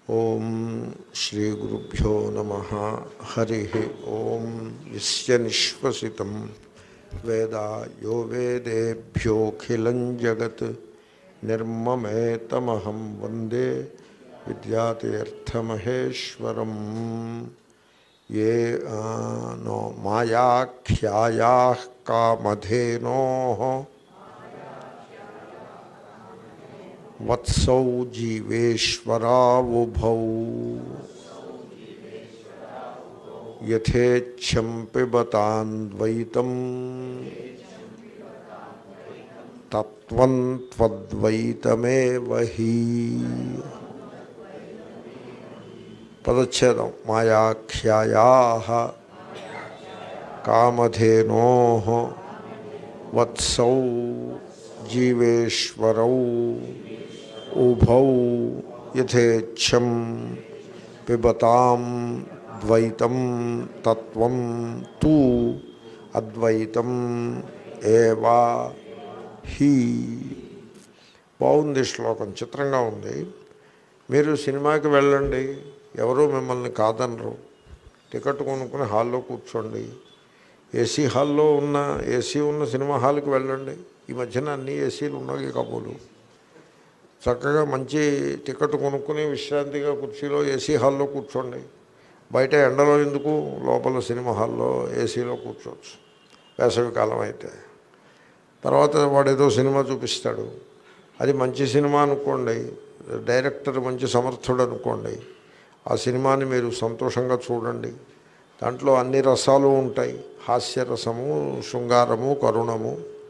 ఓం శ్రీ గురుభ్యో నమ హరి ఓం యస్య నిశ్వసితం వేద యో వేదేభ్యోఖిలం జగత్ నిర్మమేతమహం వందే విద్యాతీర్థమహేశ్వరం ఏ ఆ, నో మాయాఖ్యాయా కామధేనో వత్సౌ జీవేశ్వరావుభౌ యథేచ్ఛం పిబతాన్వైతం తత్వం త్వద్వైతమేవ హి పదచ్ఛేదం మాయాఖ్యాయా కామధేనో వత్సౌ జీవేశ్వరౌ ఉభౌ యథేచ్ఛం పిబతాం ద్వైతం తత్వం తు అద్వైతం ఏవా హీ బాగుంది శ్లోకం చిత్రంగా ఉంది మీరు సినిమాకి వెళ్ళండి ఎవరు మిమ్మల్ని కాదనరు టికెట్ కొనుక్కుని హాల్లో కూర్చోండి ఏసీ హాల్లో ఉన్న ఏసీ ఉన్న సినిమా హాల్కి వెళ్ళండి ఈ మధ్యన అన్ని ఏసీలు ఉన్నాయి కాబోలు చక్కగా మంచి టికెట్ కొనుక్కుని విశ్రాంతిగా కుర్చీలో ఏసీ హాల్లో కూర్చోండి బయట ఎండలో ఎందుకు లోపల సినిమా హాల్లో ఏసీలో కూర్చోవచ్చు వేసవి కాలం అయితే తర్వాత వాడు ఏదో సినిమా చూపిస్తాడు అది మంచి సినిమా అనుకోండి డైరెక్టర్ మంచి సమర్థుడు అనుకోండి ఆ సినిమాని మీరు సంతోషంగా చూడండి దాంట్లో అన్ని రసాలు ఉంటాయి హాస్యరసము శృంగారము కరుణము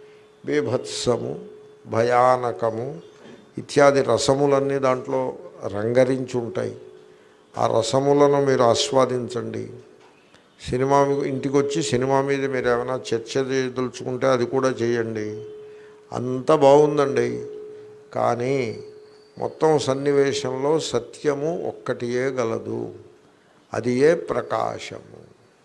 బీభత్సము భయానకము ఇత్యాది రసములన్నీ దాంట్లో రంగరించి ఉంటాయి ఆ రసములను మీరు ఆస్వాదించండి సినిమా మీ- ఇంటికి వచ్చి సినిమా మీద మీరు ఏమైనా చర్చ చేయదలుచుకుంటే అది కూడా చేయండి అంత బాగుందండి కానీ మొత్తం సన్నివేశంలో సత్యము ఒక్కటియే గలదు అది ఏ ప్రకాశము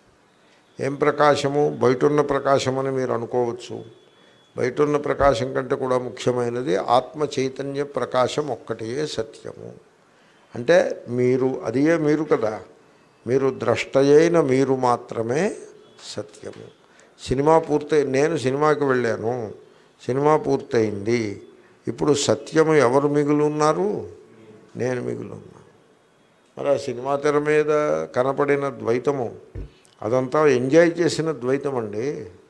ఏం ప్రకాశము బయటున్న ప్రకాశమని మీరు అనుకోవచ్చు బయటున్న ప్రకాశం కంటే కూడా ముఖ్యమైనది ఆత్మ చైతన్య ప్రకాశం ఒక్కటియే సత్యము అంటే మీరు అదియే మీరు కదా మీరు ద్రష్టయైన మీరు మాత్రమే సత్యము సినిమా పూర్తయి నేను సినిమాకి వెళ్ళాను సినిమా పూర్తయింది ఇప్పుడు సత్యము ఎవరు మిగిలి ఉన్నారు నేను మిగిలి ఉన్నాను మరి ఆ సినిమా తెర మీద కనపడిన ద్వైతము అదంతా ఎంజాయ్ చేసిన ద్వైతం అండి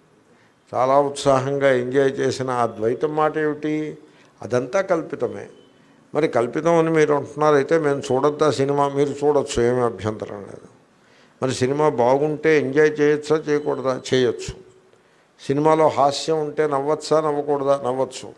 చాలా ఉత్సాహంగా ఎంజాయ్ చేసిన ఆ ద్వైతం మాట ఏమిటి అదంతా కల్పితమే మరి కల్పితం అని మీరు అంటున్నారైతే మేము చూడొద్దా సినిమా మీరు చూడొచ్చు ఏమీ అభ్యంతరం లేదు మరి సినిమా బాగుంటే ఎంజాయ్ చేయొచ్చా చేయకూడదా చేయొచ్చు సినిమాలో హాస్యం ఉంటే నవ్వచ్చా నవ్వకూడదా నవ్వచ్చు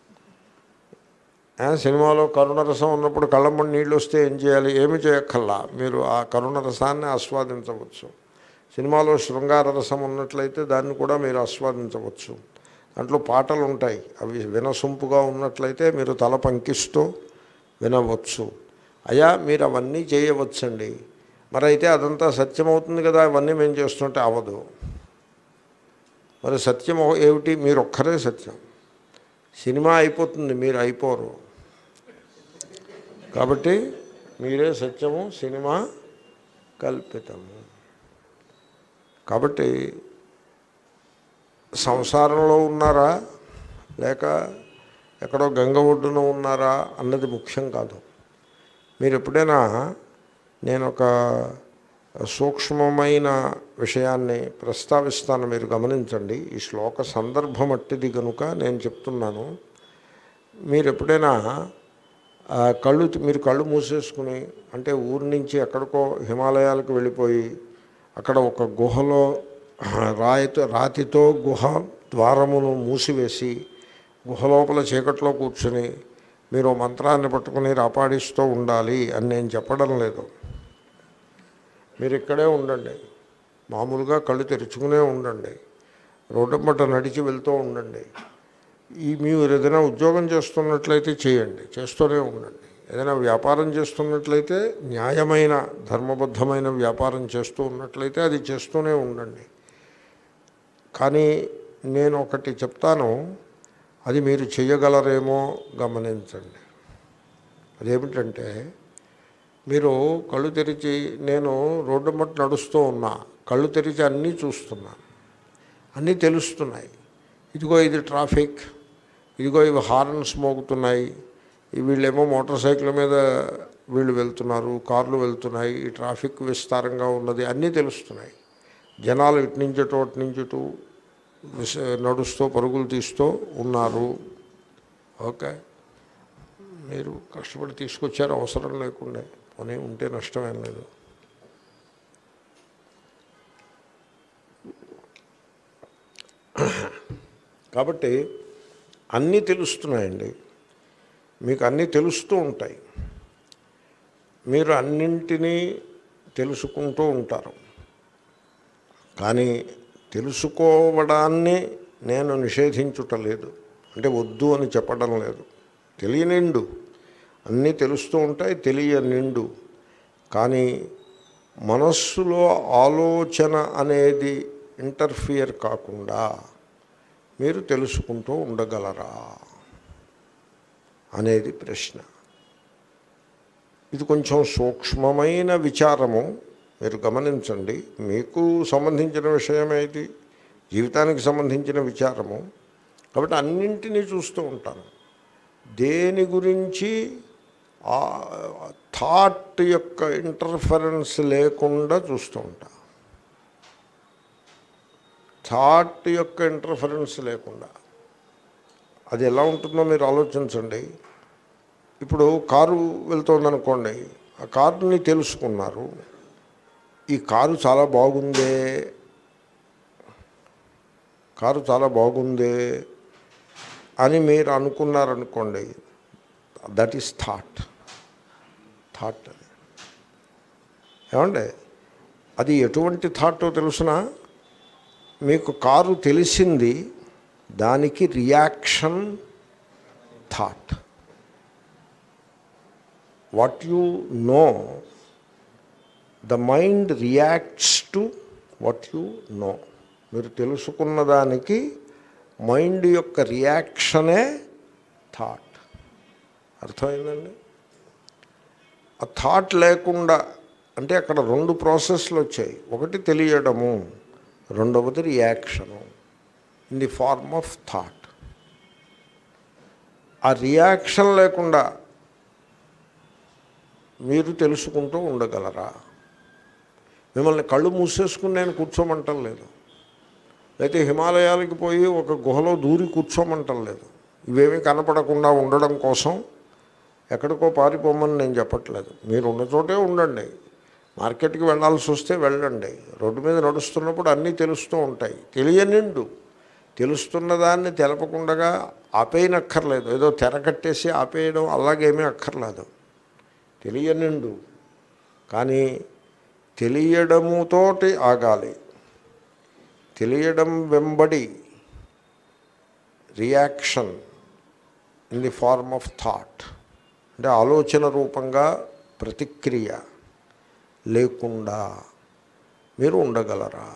ఆ, సినిమాలో కరుణరసం ఉన్నప్పుడు కళ్ళమ్మడి నీళ్ళు వస్తే ఏం చేయాలి ఏమి చేయక్కల్లా మీరు ఆ కరుణరసాన్ని ఆస్వాదించవచ్చు సినిమాలో శృంగార రసం ఉన్నట్లయితే దాన్ని కూడా మీరు ఆస్వాదించవచ్చు దాంట్లో పాటలు ఉంటాయి అవి వినసొంపుగా ఉన్నట్లయితే మీరు తల పంకిస్తూ వినవచ్చు అయ్యా మీరు అవన్నీ చేయవచ్చండి మరి అయితే అదంతా సత్యం అవుతుంది కదా అవన్నీ మేము చేస్తుంటే అవదు మరి సత్యం ఏమిటి మీరు ఒక్కరే సత్యం సినిమా అయిపోతుంది మీరు అయిపోరు కాబట్టి మీరే సత్యము సినిమా కల్పితము కాబట్టి సంసారంలో ఉన్నారా లేక ఎక్కడో గంగ ఒడ్డున ఉన్నారా అన్నది ముఖ్యం కాదు మీరు ఎప్పుడైనా నేను ఒక సూక్ష్మమైన విషయాన్ని ప్రస్తావిస్తాను మీరు గమనించండి ఈ శ్లోక సందర్భం అట్టిది కనుక నేను చెప్తున్నాను మీరు ఎప్పుడైనా ఆ, కళ్ళు మీరు కళ్ళు మూసేసుకుని అంటే ఊరి నుంచి ఎక్కడికో హిమాలయాలకు వెళ్ళిపోయి అక్కడ ఒక గుహలో రాయితో రాతితో గుహ ద్వారమును మూసివేసి గుహ లోపల చీకట్లో కూర్చుని మీరు ఓ మంత్రాన్ని పట్టుకుని రాపాడిస్తూ ఉండాలి అని నేను చెప్పడం లేదు మీరు ఇక్కడే ఉండండి మామూలుగా కళ్ళు తెరుచుకునే ఉండండి రోడ్డు పట్ట నడిచి వెళ్తూ ఉండండి ఈ మీరు ఏదైనా ఉద్యోగం చేస్తున్నట్లయితే చేయండి చేస్తూనే ఉండండి ఏదైనా వ్యాపారం చేస్తున్నట్లయితే న్యాయమైన ధర్మబద్ధమైన వ్యాపారం చేస్తూ ఉన్నట్లయితే అది చేస్తూనే ఉండండి కానీ నేను ఒకటి చెప్తాను అది మీరు చేయగలరేమో గమనించండి అదేమిటంటే మీరు కళ్ళు తెరిచి నేను రోడ్డు మట్టి నడుస్తూ ఉన్నా కళ్ళు తెరిచి అన్నీ చూస్తున్నాను అన్నీ తెలుస్తున్నాయి ఇదిగో ఇది ట్రాఫిక్ ఇదిగో ఇవి హార్న్స్ మోగుతున్నాయి ఈ వీళ్ళేమో మోటార్ సైకిల్ మీద వీళ్ళు వెళ్తున్నారు కార్లు వెళ్తున్నాయి ఈ ట్రాఫిక్ విస్తారంగా ఉన్నది అన్నీ తెలుస్తున్నాయి జనాలు ఇటు నుంచి అటు అటు నుంచి ఇటు విస- నడుస్తూ పరుగులు తీస్తూ ఉన్నారు ఓకే మీరు కష్టపడి తీసుకొచ్చారు అవసరం లేకుండా పోనీ ఉంటే నష్టమేం లేదు కాబట్టి అన్నీ తెలుస్తున్నాయండి మీకు అన్నీ తెలుస్తూ ఉంటాయి మీరు అన్నింటినీ తెలుసుకుంటూ ఉంటారు కానీ తెలుసుకోవడాన్ని నేను నిషేధించుటలేదు అంటే వద్దు అని చెప్పడం లేదు తెలియనిండు అన్నీ తెలుస్తూ ఉంటాయి తెలియనిండు కానీ మనస్సులో ఆలోచన అనేది ఇంటర్ఫియర్ కాకుండా మీరు తెలుసుకుంటూ ఉండగలరా అనేది ప్రశ్న ఇది కొంచెం సూక్ష్మమైన విచారము మీరు గమనించండి మీకు సంబంధించిన విషయమే ఇది జీవితానికి సంబంధించిన విచారము కాబట్టి అన్నింటినీ చూస్తూ ఉంటాను దేని గురించి ఆ థాట్ యొక్క ఇంటర్ఫరెన్స్ లేకుండా చూస్తూ ఉంటా థాట్ యొక్క ఇంటర్ఫరెన్స్ లేకుండా అది ఎలా ఉంటుందో మీరు ఆలోచించండి ఇప్పుడు కారు వెళ్తోందనుకోండి ఆ కారుని తెలుసుకున్నారు ఈ కారు చాలా బాగుందే కారు చాలా బాగుందే అని మీరు అనుకున్నారనుకోండి దట్ ఈస్ థాట్ థాట్ అది ఏమండి అది ఎటువంటి థాటో తెలుసిన మీకు కారు తెలిసింది దానికి reaction thought what you know the mind reacts to what you know మీరు తెలుసుకున్న దానికి మైండ్ యొక్క రియాక్షనే థాట్ అర్థమైందండి ఆ థాట్ లేకుండా అంటే అక్కడ రెండు ప్రాసెస్లు వచ్చాయి ఒకటి తెలియడము రెండవది reaction in the form of thought ఆ రియాక్షన్ లేకుండా మీరు తెలుసుకుంటూ ఉండగలరా మిమ్మల్ని కళ్ళు మూసేసుకుని నేను కూర్చోమంటం లేదు అయితే హిమాలయాలకి పోయి ఒక గుహలో దూరి కూర్చోమంటం లేదు ఇవేమీ కనపడకుండా ఉండడం కోసం ఎక్కడికో పారిపోమని నేను చెప్పట్లేదు మీరు ఉన్న చోటే ఉండండి మార్కెట్కి వెళ్ళాల్సి వస్తే వెళ్ళండి రోడ్డు మీద నడుస్తున్నప్పుడు అన్నీ తెలుస్తూ ఉంటాయి తెలియనిండు తెలుస్తున్న దాన్ని తెలపకుండా ఆపేయనక్కర్లేదు ఏదో తెర కట్టేసి ఆపేయడం అలాగేమీ అక్కర్లేదు తెలియనిండు కానీ తెలియడముతోటి ఆగాలి తెలియడం వెంబడి reaction in the form of thought అంటే ఆలోచన రూపంగా ప్రతిక్రియ లేకుండా మీరు ఉండగలరా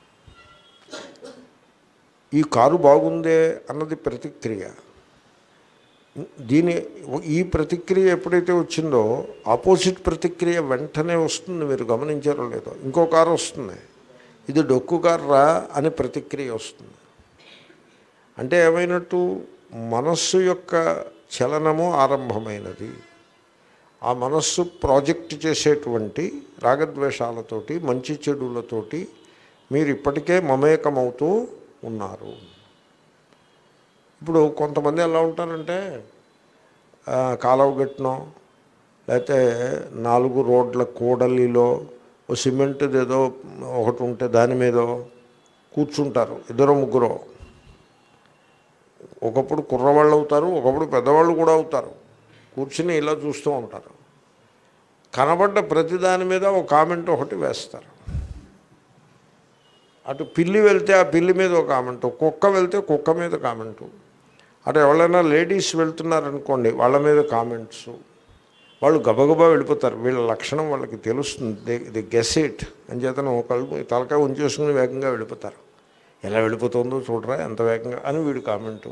ఈ కారు బాగుందే అన్నది ప్రతిక్రియ దీని ఈ ప్రతిక్రియ ఎప్పుడైతే వచ్చిందో ఆపోజిట్ ప్రతిక్రియ వెంటనే వస్తుంది మీరు గమనించారో లేదో ఇంకో కారు వస్తుంది ఇది డొక్కు కార్రా అని ప్రతిక్రియ వస్తుంది అంటే ఏమైనట్టు మనస్సు యొక్క చలనము ఆరంభమైనది ఆ మనస్సు ప్రాజెక్ట్ చేసేటువంటి రాగద్వేషాలతోటి మంచి చెడులతోటి మీరు ఇప్పటికే మమేకమవుతూ ఉన్నారు ఇప్పుడు కొంతమంది ఎలా ఉంటారంటే ఆ, కాలువ గట్టునో లేకపోతే నాలుగు రోడ్ల కూడలిలో ఓ సిమెంట్ ఏదో ఒకటి ఉంటే దాని మీద కూర్చుంటారు ఇద్దరు ముగ్గురు ఒకప్పుడు కుర్రవాళ్ళు అవుతారు ఒకప్పుడు పెద్దవాళ్ళు కూడా అవుతారు కూర్చుని ఇలా చూస్తూ ఉంటారు కనబడ్డ ప్రతి దాని మీద ఒక కామెంట్ ఒకటి వేస్తారు అటు పిల్లి వెళ్తే ఆ పిల్లి మీద ఒక కామెంటు కుక్క వెళ్తే కుక్క మీద కామెంటు అటు ఎవరైనా లేడీస్ వెళ్తున్నారనుకోండి వాళ్ళ మీద కామెంట్స్ వాళ్ళు గబగబా వెళ్ళిపోతారు వీళ్ళ లక్షణం వాళ్ళకి తెలుస్తుంది ది ది గెస్ ఇట్ అని చేతను కళ్ళు తలకాయ ఉంచేసుకుని వేగంగా వెళ్ళిపోతారు ఎలా వెళ్ళిపోతుందో చూడరా ఎంత వేగంగా అని వీడు కామెంటు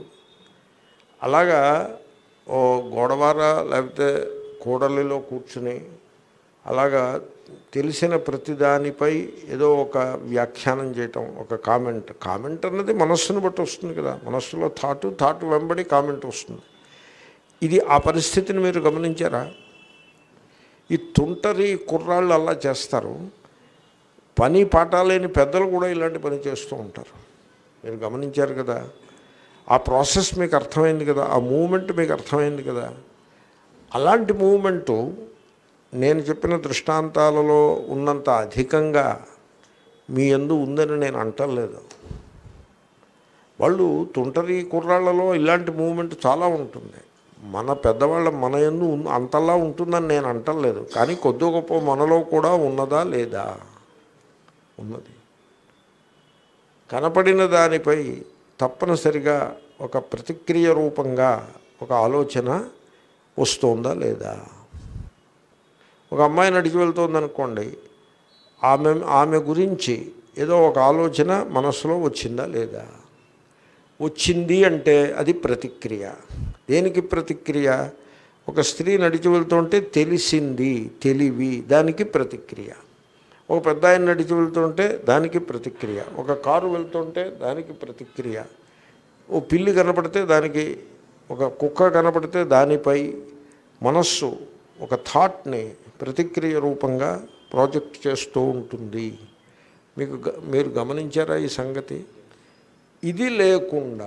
అలాగా ఓ గోడవార లేకపోతే కూడలిలో కూర్చుని అలాగా తెలిసిన ప్రతిదానిపై ఏదో ఒక వ్యాఖ్యానం చేయటం ఒక కామెంట్ కామెంట్ అన్నది మనస్సును బట్టి వస్తుంది కదా మనస్సులో థాటు థాటు వెంబడి కామెంట్ వస్తుంది ఇది ఆ పరిస్థితిని మీరు గమనించారా ఈ తుంటరి కుర్రాళ్ళు అలా చేస్తారు పని పాట లేని పెద్దలు కూడా ఇలాంటి పని చేస్తూ ఉంటారు మీరు గమనించారు కదా ఆ ప్రాసెస్ మీకు అర్థమైంది కదా ఆ మూమెంట్ మీకు అర్థమైంది కదా అలాంటి మూమెంటు నేను చెప్పిన దృష్టాంతాలలో ఉన్నంత అధికంగా మీ ఎందు ఉందని నేను అంటలేదు వాళ్ళు తుంటరి కుర్రాళ్ళలో ఇలాంటి మూమెంట్ చాలా ఉంటుంది మన పెద్దవాళ్ళ మన ఎందు ఉన్- అంతలా ఉంటుందని నేను అంటలేదు కానీ కొద్ది గొప్ప మనలో కూడా ఉన్నదా లేదా ఉన్నది కనపడిన దానిపై తప్పనిసరిగా ఒక ప్రతిక్రియ రూపంగా ఒక ఆలోచన వస్తుందా లేదా ఒక అమ్మాయి నడిచి వెళ్తోందనుకోండి ఆమె ఆమె గురించి ఏదో ఒక ఆలోచన మనసులో వచ్చిందా లేదా వచ్చింది అంటే అది ప్రతిక్రియ దేనికి ప్రతిక్రియ ఒక స్త్రీ నడిచి వెళ్తుంటే తెలిసింది తెలివి దానికి ప్రతిక్రియ ఒక పెద్ద ఆయన నడిచి వెళ్తుంటే దానికి ప్రతిక్రియ ఒక కారు వెళ్తుంటే దానికి ప్రతిక్రియ ఓ పిల్లి కనపడితే దానికి ఒక కుక్క కనపడితే దానిపై మనస్సు ఒక థాట్ని ప్రతిక్రియ రూపంగా ప్రాజెక్ట్ చేస్తూ ఉంటుంది మీకు గ- మీరు గమనించారా ఈ సంగతి ఇది లేకుండా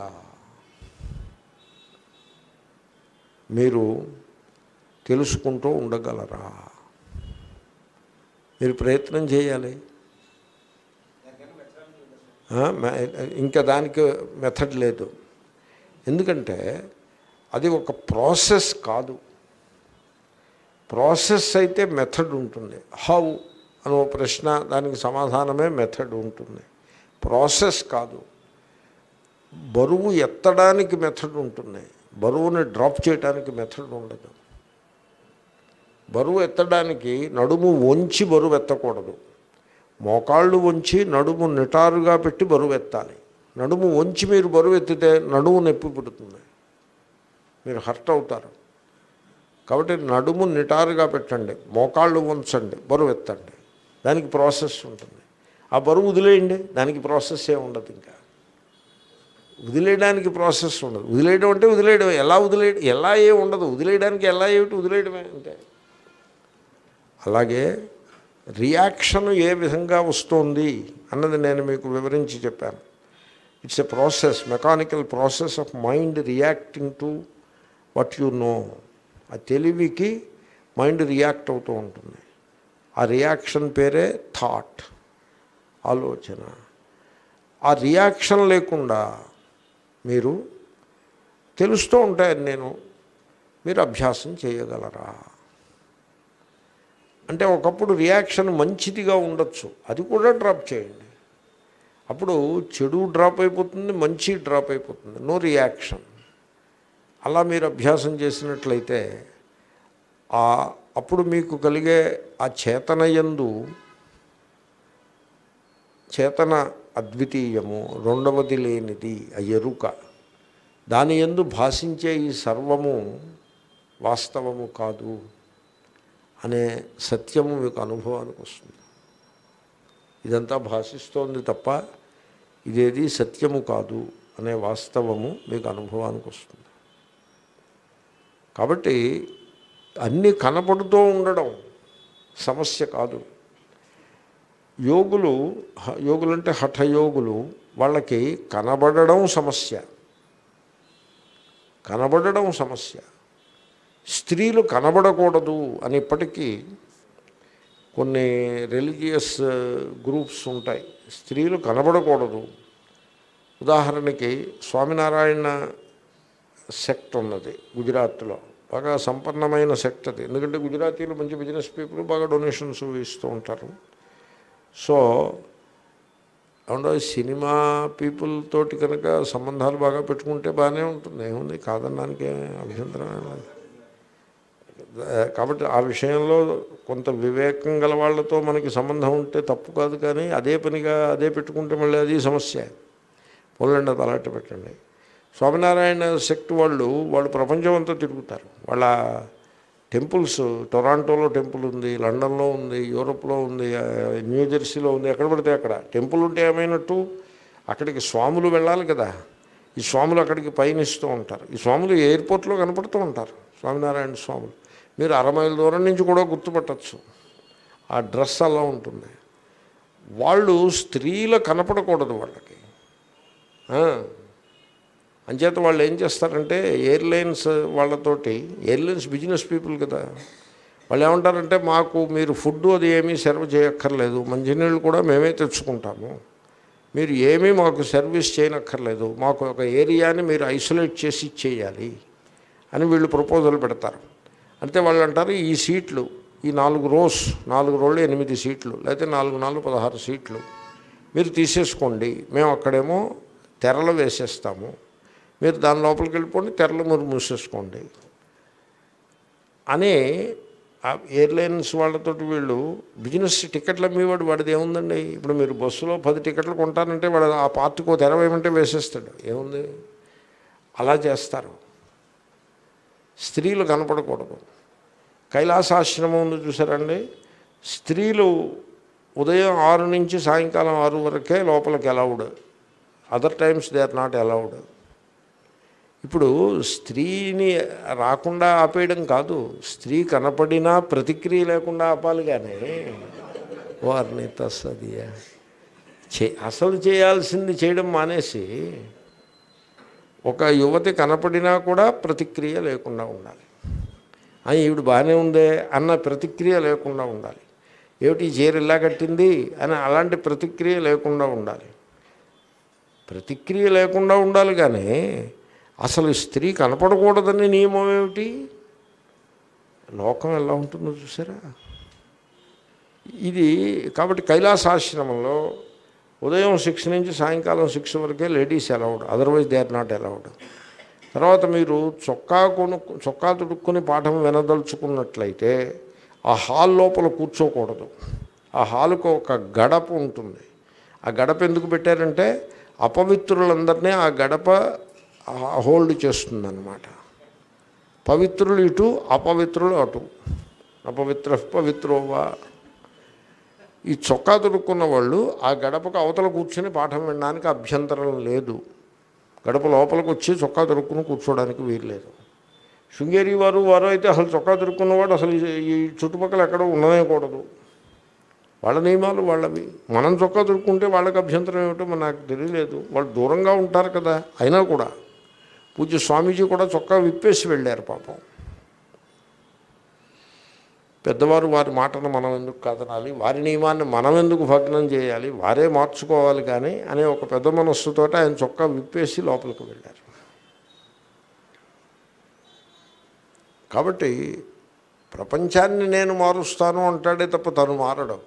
మీరు తెలుసుకుంటూ ఉండగలరా మీరు ప్రయత్నం చేయాలి ఆ, మ- ఇంకా దానికి మెథడ్ లేదు ఎందుకంటే అది ఒక ప్రాసెస్ కాదు ప్రాసెస్ అయితే మెథడ్ ఉంటుంది హౌ అని ఒక ప్రశ్న దానికి సమాధానమే మెథడ్ ఉంటుంది ప్రాసెస్ కాదు బరువు ఎత్తడానికి మెథడ్ ఉంటుంది బరువుని డ్రాప్ చేయడానికి మెథడ్ ఉండదు బరువు ఎత్తడానికి నడుము వంచి బరువు ఎత్తకూడదు మోకాళ్ళు వంచి నడుము నిటారుగా పెట్టి బరువు ఎత్తాలి నడుము వంచి మీరు బరువు ఎత్తితే నడుము నొప్పి పుడుతుంది మీరు హర్ట్ అవుతారు కాబట్టి నడుము నిటారుగా పెట్టండి మోకాళ్ళు వంచండి బరువు ఎత్తండి దానికి ప్రాసెస్ ఉంటుంది ఆ బరువు వదిలేయండి దానికి ప్రాసెస్ ఏ ఉండదు ఇంకా వదిలేయడానికి ప్రాసెస్ ఉండదు వదిలేయడం అంటే వదిలేయడం ఎలా వదిలేయడం ఎలా ఏ ఉండదు వదిలేయడానికి ఎలా ఏమిటి వదిలేయడమే అంటే అలాగే రియాక్షన్ ఏ విధంగా వస్తుంది అన్నది నేను మీకు వివరించి చెప్పాను it's a process mechanical process of mind reacting to what you know ఆ తెలివికి మైండ్ రియాక్ట్ అవుతూ ఉంటుంది ఆ రియాక్షన్ పేరే థాట్ ఆలోచన ఆ రియాక్షన్ లేకుండా మీరు తెలుస్తూ ఉంటాయని నేను మీరు అభ్యాసం చేయగలరా అంటే ఒకప్పుడు రియాక్షన్ మంచిదిగా ఉండొచ్చు అది కూడా డ్రాప్ చేయండి అప్పుడు చెడు డ్రాప్ అయిపోతుంది మంచి డ్రాప్ అయిపోతుంది నో రియాక్షన్ అలా మీరు అభ్యాసం చేసినట్లయితే ఆ అప్పుడు మీకు కలిగే ఆ చేతనయందు చేతన అద్వితీయము రెండవది లేనిది ఆ ఎరుక దాని ఎందు భాషించే ఈ సర్వము వాస్తవము కాదు అనే సత్యము మీకు అనుభవానికి వస్తుంది ఇదంతా భాషిస్తోంది తప్ప ఇదేది సత్యము కాదు అనే వాస్తవము మీకు అనుభవానికి వస్తుంది కాబట్టి అన్నీ కనపడుతూ ఉండడం సమస్య కాదు యోగులు హ- యోగులు అంటే హఠయోగులు వాళ్ళకి కనబడడం సమస్య కనబడడం సమస్య స్త్రీలు కనబడకూడదు అని ఇప్పటికీ కొన్ని రిలీజియస్ గ్రూప్స్ ఉంటాయి స్త్రీలు కనబడకూడదు ఉదాహరణకి స్వామినారాయణ సెక్ట్ ఉన్నది గుజరాత్లో బాగా సంపన్నమైన సెక్ట్ అది ఎందుకంటే గుజరాతీలు మంచి బిజినెస్ పీపుల్ బాగా డొనేషన్స్ ఇస్తూ ఉంటారు సో అవును సినిమా పీపుల్ తోటి కనుక సంబంధాలు బాగా పెట్టుకుంటే బాగానే ఉంటుంది ఏముంది కాదనడానికి ఏం అభ్యంతరం ఏం లేదు కాబట్టి ఆ విషయంలో కొంత వివేకం గల వాళ్ళతో మనకి సంబంధం ఉంటే తప్పు కాదు కానీ అదే పనిగా అదే పెట్టుకుంటే మళ్ళీ అది సమస్య పోలండి అది అలాంటి పెట్టండి స్వామినారాయణ శక్తి వాళ్ళు వాళ్ళు ప్రపంచం అంతా తిరుగుతారు వాళ్ళ టెంపుల్స్ టొరాంటోలో టెంపుల్ ఉంది లండన్లో ఉంది యూరోప్లో ఉంది ఆ, న్యూ జెర్సీలో ఉంది ఎక్కడ పడితే అక్కడ టెంపుల్ ఉంటే ఏమైనట్టు అక్కడికి స్వాములు వెళ్ళాలి కదా ఈ స్వాములు అక్కడికి పయనిస్తూ ఉంటారు ఈ స్వాములు ఎయిర్పోర్ట్లో కనపడుతూ ఉంటారు స్వామినారాయణ స్వాములు మీరు అర మైల్ దూరం నుంచి కూడా గుర్తుపట్టచ్చు ఆ డ్రెస్ అలా ఉంటుంది వాళ్ళు స్త్రీలు కనపడకూడదు వాళ్ళకి ఆ. అంచేత వాళ్ళు ఏం చేస్తారంటే ఎయిర్లైన్స్ వాళ్ళతోటి ఎయిర్లైన్స్ బిజినెస్ పీపుల్ కదా వాళ్ళు ఏమంటారంటే మాకు మీరు ఫుడ్ అది ఏమీ సర్వ్ చేయక్కర్లేదు మంచినీళ్ళు కూడా మేమే తెచ్చుకుంటాము మీరు ఏమీ మాకు సర్వీస్ చేయనక్కర్లేదు మాకు ఒక ఏరియాని మీరు ఐసోలేట్ చేసి ఇచ్చేయాలి అని వీళ్ళు ప్రపోజల్ పెడతారు అంటే వాళ్ళు అంటారు ఈ సీట్లు ఈ నాలుగు రోస్ నాలుగు రోళ్ళు ఎనిమిది సీట్లు లేకపోతే నాలుగు నాలుగు పదహారు సీట్లు మీరు తీసేసుకోండి మేము అక్కడేమో తెరలు వేసేస్తాము మీరు దాని లోపలికి వెళ్ళిపోండి తెరలు మీరు మూసేసుకోండి అని ఆ ఎయిర్లైన్స్ వాళ్ళతోటి వీళ్ళు బిజినెస్ టికెట్లు అమ్మేవాడు వాడిది ఏముందండి ఇప్పుడు మీరు బస్సులో పది టికెట్లు కొంటానంటే వాడు ఆ పార్టీకి తెర వేయమంటే వేసేస్తాడు ఏముంది అలా చేస్తారు స్త్రీలు కనపడకూడదు కైలాసాశ్రమం ఉంది చూసారండి స్త్రీలు ఉదయం ఆరు నుంచి సాయంకాలం ఆరు వరకే లోపలికి allowed other times they are not allowed ఇప్పుడు స్త్రీని రాకుండా ఆపేయడం కాదు స్త్రీ కనపడినా ప్రతిక్రియ లేకుండా ఆపాలి కానీ వారిని తస్సదియా చే అసలు చేయాల్సింది చేయడం మానేసి ఒక యువతి కనపడినా కూడా ప్రతిక్రియ లేకుండా ఉండాలి ఆ, ఈవిడ బాగానే ఉందే అన్న ప్రతిక్రియ లేకుండా ఉండాలి ఏమిటి ఈ చీర ఇలా కట్టింది అని అలాంటి ప్రతిక్రియ లేకుండా ఉండాలి ప్రతిక్రియ లేకుండా ఉండాలి కానీ అసలు స్త్రీ కనపడకూడదని నియమం ఏమిటి లోకం ఎలా ఉంటుందో చూసారా ఇది కాబట్టి కైలాసాశ్రమంలో ఉదయం సిక్స్ నుంచి సాయంకాలం సిక్స్ వరకే ladies allowed otherwise they are not allowed తర్వాత మీరు చొక్కా కొను చొక్కా తుడుక్కుని పాఠం వినదలుచుకున్నట్లయితే ఆ హాల్ లోపల కూర్చోకూడదు ఆ హాల్కు ఒక గడప ఉంటుంది ఆ గడప ఎందుకు పెట్టారంటే అపవిత్రులందరినీ ఆ గడప హోల్డ్ చేస్తుందన్నమాట పవిత్రులు ఇటు అపవిత్రులు అటు అపవిత్ర పవిత్రోవా ఈ చొక్కా తొడుక్కున్న వాళ్ళు ఆ గడపకు అవతల కూర్చొని పాఠం వినడానికి అభ్యంతరం లేదు గడప లోపలికి వచ్చి చొక్కా దొరుకుని కూర్చోవడానికి వీల్లేదు శృంగేరి వారు వారు అయితే అసలు చొక్కా దొరుకున్నవాడు అసలు ఈ- ఈ చుట్టుపక్కల ఎక్కడ ఉండనేకూడదు వాళ్ళ నియమాలు వాళ్ళవి మనం చొక్కా దొరుకుంటే వాళ్ళకి అభ్యంతరం ఏమిటో మరి నాకు తెలియలేదు వాళ్ళు దూరంగా ఉంటారు కదా అయినా కూడా పూజ్య స్వామీజీ కూడా చొక్కా విప్పేసి వెళ్ళారు పాపం పెద్దవారు వారి మాటను మనం ఎందుకు కాదనాలి వారి నియమాన్ని మనం ఎందుకు భగ్నం చేయాలి వారే మార్చుకోవాలి కానీ అనే ఒక పెద్ద మనస్సుతో ఆయన చొక్కా విప్పేసి లోపలికి వెళ్ళారు కాబట్టి ప్రపంచాన్ని నేను మారుస్తాను అంటాడే తప్ప తను మారడం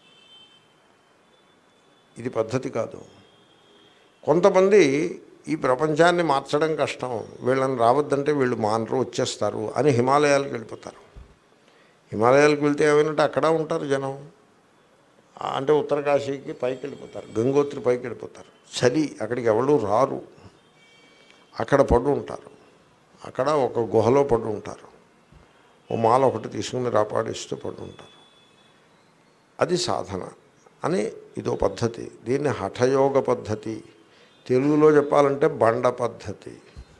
ఇది పద్ధతి కాదు కొంతమంది ఈ ప్రపంచాన్ని మార్చడం కష్టం వీళ్ళని రావద్దంటే వీళ్ళు మానరు వచ్చేస్తారు అని హిమాలయాలకు వెళ్ళిపోతారు హిమాలయాలకు వెళ్తే ఏమైనట్టు అక్కడ ఉంటారు జనం ఆ, అంటే ఉత్తరకాశీకి పైకి వెళ్ళిపోతారు గంగోత్రి పైకి వెళ్ళిపోతారు చలి అక్కడికి ఎవరు రారు అక్కడ పడు ఉంటారు అక్కడ ఒక గుహలో పడు ఉంటారు ఓ మాల ఒకటి తీసుకుని రాపాడిస్తూ పడు ఉంటారు అది సాధన అని ఇదో పద్ధతి దీన్ని హఠయోగ పద్ధతి తెలుగులో చెప్పాలంటే బండ పద్ధతి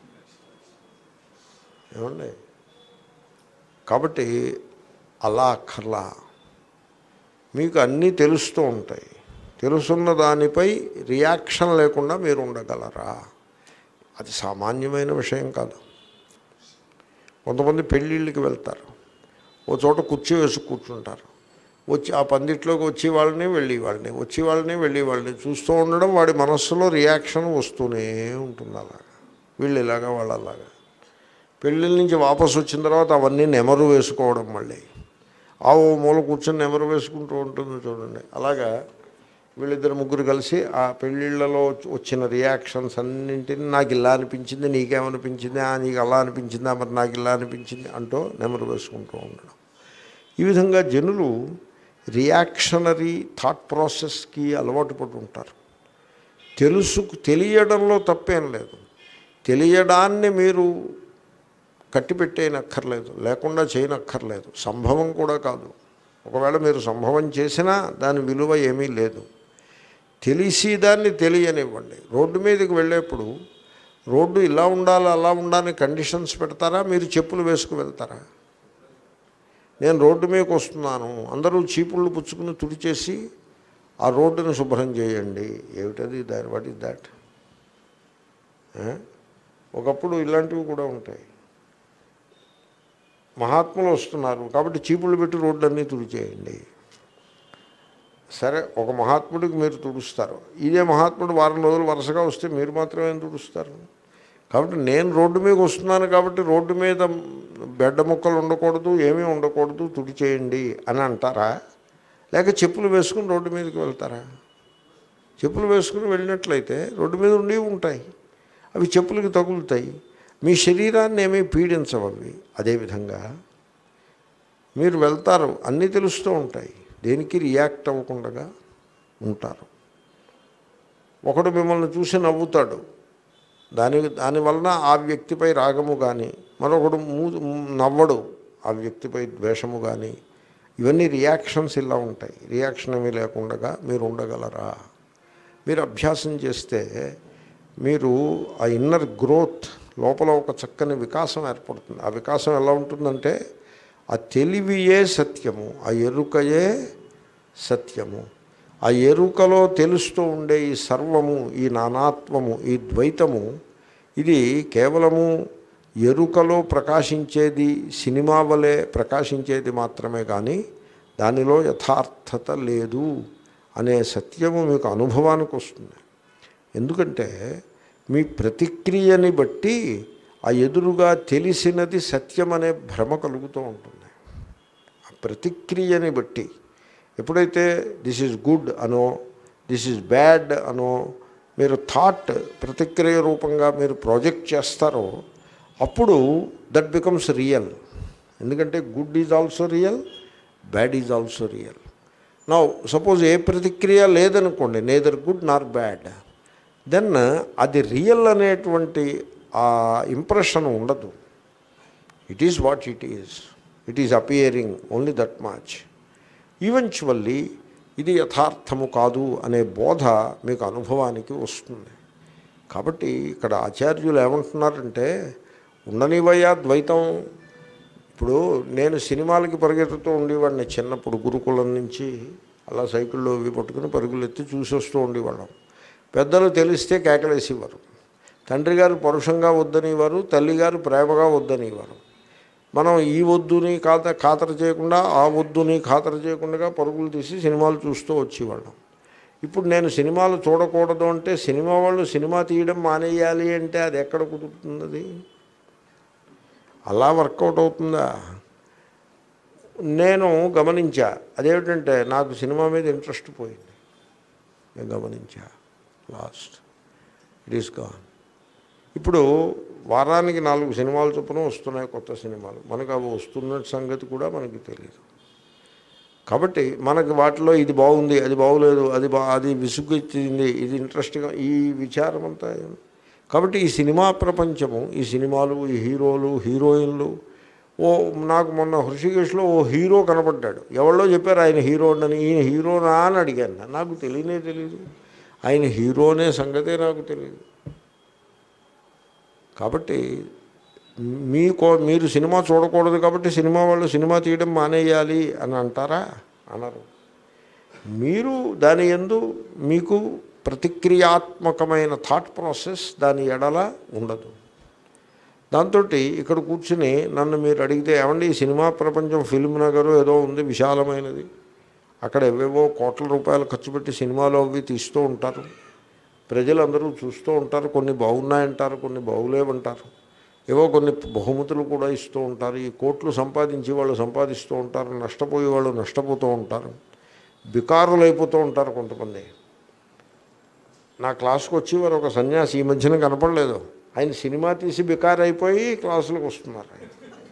ఏమండి కాబట్టి అలా అక్కర్లా మీకు అన్నీ తెలుస్తూ ఉంటాయి తెలుసున్న దానిపై రియాక్షన్ లేకుండా మీరు ఉండగలరా అది సామాన్యమైన విషయం కాదు కొంతమంది పెళ్ళిళ్ళకి వెళ్తారు ఓ చోట కుర్చీ వేసి కూర్చుంటారు వచ్చి ఆ పందిట్లోకి వచ్చి వాళ్ళని వెళ్ళి వాళ్ళని వచ్చి వాళ్ళని వెళ్ళి వాళ్ళని చూస్తూ ఉండడం వాడి మనస్సులో రియాక్షన్ వస్తూనే ఉంటుంది అలాగా వీళ్ళు ఇలాగా వాళ్ళు అలాగా పెళ్ళిళ్ళ నుంచి వాపసు వచ్చిన తర్వాత అవన్నీ నెమరు వేసుకోవడం మళ్ళీ ఆ ఓ మూల కూర్చొని నెమరు వేసుకుంటూ ఉంటుంది చూడండి అలాగా వీళ్ళిద్దరు ముగ్గురు కలిసి ఆ పెళ్ళిళ్ళలో వచ్చిన రియాక్షన్స్ అన్నింటినీ నాకు ఇలా అనిపించింది నీకేమనిపించింది ఆ నీకు అలా అనిపించిందా మరి నాకు ఇలా అనిపించింది అంటూ నెమరు వేసుకుంటూ ఉండడం ఈ విధంగా జనులు రియాక్షనరీ థాట్ ప్రాసెస్కి అలవాటు పడి ఉంటారు తెలుసు తెలియడంలో తప్పేం లేదు తెలియడాన్ని మీరు కట్టి పెట్టేయనక్కర్లేదు లేకుండా చేయనక్కర్లేదు సంభవం కూడా కాదు ఒకవేళ మీరు సంభవం చేసినా దాని విలువ ఏమీ లేదు తెలిసి దాన్ని తెలియనివ్వండి రోడ్డు మీదకి వెళ్ళేప్పుడు రోడ్డు ఇలా ఉండాలి అలా ఉండాలని కండిషన్స్ పెడతారా మీరు చెప్పులు వేసుకు వెళ్తారా నేను రోడ్డు మీదకి వస్తున్నాను అందరూ చీపుళ్ళు పుచ్చుకుని తుడిచేసి ఆ రోడ్డును శుభ్రం చేయండి ఏమిటది దాని వాట్ ఇస్ దాట్ ఒకప్పుడు ఇలాంటివి కూడా ఉంటాయి మహాత్ములు వస్తున్నారు కాబట్టి చీపుళ్ళు పెట్టి రోడ్లన్నీ తుడిచేయండి సరే ఒక మహాత్ముడికి మీరు తుడుస్తారు ఇదే మహాత్ముడు వారం రోజులు వరుసగా వస్తే మీరు మాత్రమే ఏం తుడుస్తారు కాబట్టి నేను రోడ్డు మీద వస్తున్నాను కాబట్టి రోడ్డు మీద బెడ్డ ముక్కలు ఉండకూడదు ఏమీ ఉండకూడదు తుడిచేయండి అని అంటారా లేక చెప్పులు వేసుకుని రోడ్డు మీదకి వెళ్తారా చెప్పులు వేసుకుని వెళ్ళినట్లయితే రోడ్డు మీద ఉండి ఉంటాయి అవి చెప్పులకి తగులుతాయి మీ శరీరాన్ని ఏమీ పీడించవు అవి అదేవిధంగా మీరు వెళ్తారు అన్నీ తెలుస్తూ ఉంటాయి దేనికి రియాక్ట్ అవ్వకుండా ఉంటారు ఒకడు మిమ్మల్ని చూసి నవ్వుతాడు దాని దానివలన ఆ వ్యక్తిపై రాగము కానీ మరొకడు మూ నవ్వడు ఆ వ్యక్తిపై ద్వేషము కానీ ఇవన్నీ రియాక్షన్స్ ఇలా ఉంటాయి రియాక్షన్ ఏమీ లేకుండా మీరు ఉండగలరా మీరు అభ్యాసం చేస్తే మీరు ఆ ఇన్నర్ గ్రోత్ లోపల ఒక చక్కని వికాసం ఏర్పడుతుంది ఆ వికాసం ఎలా ఉంటుందంటే ఆ తెలివియే సత్యము ఆ ఎరుకయే సత్యము ఆ ఎరుకలో తెలుస్తూ ఉండే ఈ సర్వము ఈ నానాత్వము ఈ ద్వైతము ఇది కేవలము ఎరుకలో ప్రకాశించేది సినిమా వలె ప్రకాశించేది మాత్రమే కానీ దానిలో యథార్థత లేదు అనే సత్యము మీకు అనుభవానికి వస్తుంది ఎందుకంటే మీ ప్రతిక్రియని బట్టి ఆ ఎదురుగా తెలిసినది సత్యం అనే భ్రమ కలుగుతూ ఉంటుంది ఆ ప్రతిక్రియని బట్టి ఎప్పుడైతే దిస్ ఈజ్ గుడ్ అనో దిస్ ఈజ్ బ్యాడ్ అనో మీరు థాట్ ప్రతిక్రియ రూపంగా మీరు ప్రాజెక్ట్ చేస్తారో అప్పుడు దట్ బికమ్స్ రియల్ ఎందుకంటే good is also real bad is also real నా సపోజ్ ఏ ప్రతిక్రియ లేదనుకోండి neither good nor bad then అది రియల్ అనేటువంటి ఆ ఇంప్రెషన్ ఉండదు it is what it is it is appearing only that much eventually ఇది యథార్థము కాదు అనే బోధ మీకు అనుభవానికి వస్తుంది కాబట్టి ఇక్కడ ఆచార్యులు ఏమంటున్నారంటే ఉండనివయ్యా ద్వైతం ఇప్పుడు నేను సినిమాలకి పరిగెత్తుతూ ఉండేవాడిని చిన్నప్పుడు గురుకులం నుంచి అలా సైకిల్లో ఇవి పట్టుకుని పరుగులు ఎత్తి చూసి వస్తూ ఉండేవాళ్ళం పెద్దలు తెలిస్తే కేకలేసేవారు తండ్రి గారు పరుషంగా వద్దనేవారు తల్లిగారు ప్రేమగా వద్దనేవారు మనం ఈ వద్దుని ఖాత ఖాతర చేయకుండా ఆ వద్దుని ఖాతర చేయకుండా పరుగులు తీసి సినిమాలు చూస్తూ వచ్చేవాళ్ళం ఇప్పుడు నేను సినిమాలు చూడకూడదు అంటే సినిమా వాళ్ళు సినిమా తీయడం మానేయాలి అంటే అది ఎక్కడ కుదురుతుంది అలా వర్కౌట్ అవుతుందా నేను గమనించా అదేమిటంటే నాకు సినిమా మీద ఇంట్రెస్ట్ పోయింది నేను గమనించా లాస్ట్ ఇట్ ఈస్ గాన్ ఇప్పుడు వారానికి నాలుగు సినిమాలు చొప్పున వస్తున్నాయి కొత్త సినిమాలు మనకు అవి వస్తున్న సంగతి కూడా మనకి తెలియదు కాబట్టి మనకి వాటిలో ఇది బాగుంది అది బాగులేదు అది బా అది విసుగెచ్చింది ఇది ఇంట్రెస్ట్గా ఈ విచారం అంతా ఏం- కాబట్టి ఈ సినిమా ప్రపంచము ఈ సినిమాలు ఈ హీరోలు హీరోయిన్లు ఓ నాకు మొన్న హృషికేశ్లో ఓ హీరో కనపడ్డాడు ఎవరో చెప్పారు ఆయన హీరో అని ఈయన హీరోనా అని అడిగాను నాకు తెలియనే తెలియదు ఆయన హీరోనే సంగతే నాకు తెలియదు కాబట్టి మీకో మీరు సినిమా చూడకూడదు కాబట్టి సినిమా వాళ్ళు సినిమా తీయడం మానేయాలి అని అంటారా అనరు మీరు దాని ఎందు మీకు ప్రతిక్రియాత్మకమైన థాట్ ప్రాసెస్ దాని ఎడల ఉండదు దాంతో ఇక్కడ కూర్చుని నన్ను మీరు అడిగితే ఏమండి ఈ సినిమా ప్రపంచం ఫిల్మ్ నగరు ఏదో ఉంది విశాలమైనది అక్కడ ఎవేవో కోట్ల రూపాయలు ఖర్చు పెట్టి సినిమాలు అవి తీస్తూ ఉంటారు ప్రజలందరూ చూస్తూ ఉంటారు కొన్ని బాగున్నాయంటారు కొన్ని బాగులేవంటారు ఏవో కొన్ని బహుమతులు కూడా ఇస్తూ ఉంటారు ఈ కోట్లు సంపాదించి వాళ్ళు సంపాదిస్తూ ఉంటారు నష్టపోయే వాళ్ళు నష్టపోతూ ఉంటారు బికారులు అయిపోతూ ఉంటారు కొంతమంది నా క్లాస్కి వచ్చేవారు ఒక సన్యాసి ఈ మధ్యన కనపడలేదు ఆయన సినిమా తీసి బికారు అయిపోయి క్లాసులకు వస్తున్నారు ఆయన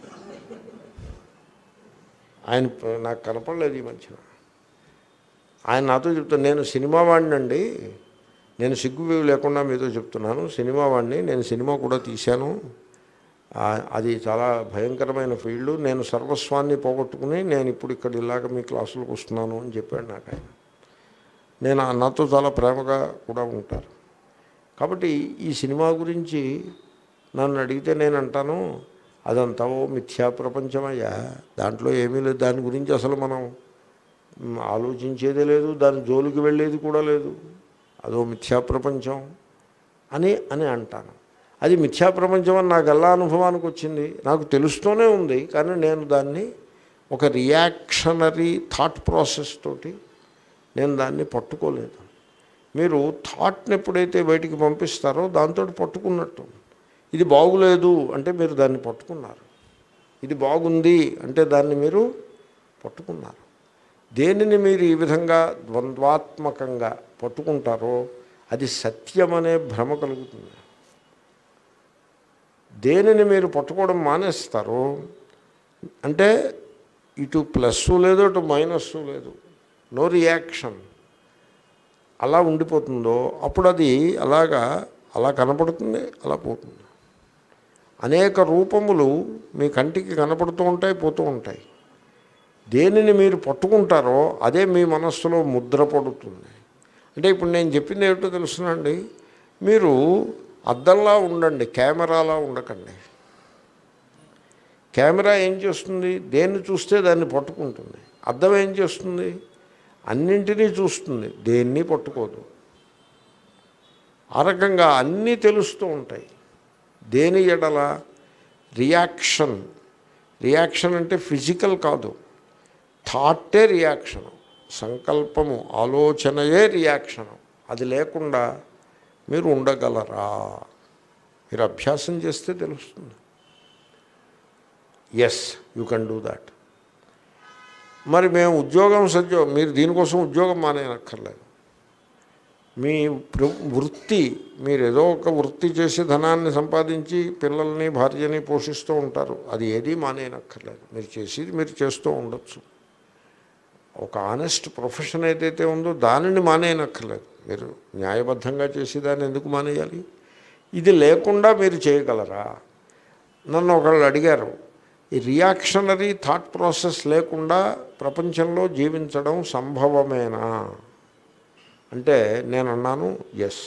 ఆయన ప- నాకు కనపడలేదు ఈ మధ్యన ఆయన నాతో చెప్తాను నేను సినిమా వాడినండి నేను సిగ్గు లేకుండా మీతో చెప్తున్నాను సినిమా వాడిని నేను సినిమా కూడా తీశాను ఆ, అది చాలా భయంకరమైన ఫీల్డ్ నేను సర్వస్వాన్ని పోగొట్టుకుని నేను ఇప్పుడు ఇక్కడ ఇలాగ మీ క్లాసులకు వస్తున్నాను అని చెప్పాడు నాకు ఆయన నేను ఆ- నాతో చాలా ప్రేమగా కూడా ఉంటారు కాబట్టి ఈ సినిమా గురించి నన్ను అడిగితే నేను అంటాను అదంతా ఓ మిథ్యా ప్రపంచమయ్యా దాంట్లో ఏమీ లేదు దాని గురించి అసలు మనం మ్, ఆలోచించేదే లేదు దాని జోలికి వెళ్ళేది కూడా లేదు అదో మిథ్యా ప్రపంచం అని అని అంటాను అది మిథ్యా ప్రపంచం అని నాకు ఎలా అనుభవానికి వచ్చింది నాకు తెలుస్తూనే ఉంది కానీ నేను దాన్ని ఒక రియాక్షనరీ థాట్ ప్రాసెస్ తోటి నేను దాన్ని పట్టుకోలేదు మీరు థాట్ని ఎప్పుడైతే బయటికి పంపిస్తారో దాంతో పట్టుకున్నట్టు ఇది బాగులేదు అంటే మీరు దాన్ని పట్టుకున్నారు ఇది బాగుంది అంటే దాన్ని మీరు పట్టుకున్నారు దేనిని మీరు ఈ విధంగా ద్వంద్వాత్మకంగా పట్టుకుంటారో అది సత్యమనే భ్రమ కలుగుతుంది దేనిని మీరు పట్టుకోవడం మానేస్తారో అంటే ఇటు ప్లస్ లేదు ఇటు మైనస్ లేదు నో రియాక్షన్ అలా ఉండిపోతుందో అప్పుడు అది అలాగా అలా కనపడుతుంది అలా పోతుంది అనేక రూపములు మీ కంటికి కనపడుతూ ఉంటాయి పోతూ ఉంటాయి దేనిని మీరు పట్టుకుంటారో అదే మీ మనస్సులో ముద్ర పడుతుంది అంటే ఇప్పుడు నేను చెప్పింది ఏమిటో తెలుసునండి మీరు అద్దంలా ఉండండి కెమెరాలా ఉండకండి కెమెరా ఏం చేస్తుంది దేన్ని చూస్తే దాన్ని పట్టుకుంటుంది అద్దం ఏం చేస్తుంది అన్నింటినీ చూస్తుంది దేన్ని పట్టుకోదు ఆ రకంగా అన్నీ తెలుస్తూ ఉంటాయి దేని ఎడల రియాక్షన్ రియాక్షన్ అంటే ఫిజికల్ కాదు థాటే రియాక్షను సంకల్పము ఆలోచనయే రియాక్షను అది లేకుండా మీరు ఉండగలరా మీరు అభ్యాసం చేస్తే తెలుస్తుంది yes you can do that మరి మేము ఉద్యోగం సద్యో మీరు దీనికోసం ఉద్యోగం మానేయనక్కర్లేదు మీ ప్ర- వృత్తి మీరు ఏదో ఒక వృత్తి చేసి ధనాన్ని సంపాదించి పిల్లల్ని భార్యని పోషిస్తూ ఉంటారు అది ఏదీ మానేయనక్కర్లేదు మీరు చేసేది మీరు చేస్తూ ఉండొచ్చు ఒక ఆనెస్ట్ ప్రొఫెషన్ ఏదైతే ఉందో దానిని మానేయనక్కర్లేదు మీరు న్యాయబద్ధంగా చేసి దాన్ని ఎందుకు మానేయాలి ఇది లేకుండా మీరు చేయగలరా నన్ను ఒకళ్ళు అడిగారు ఈ రియాక్షనరీ థాట్ ప్రాసెస్ లేకుండా ప్రపంచంలో జీవించడం సంభవమేనా అంటే నేను అన్నాను ఎస్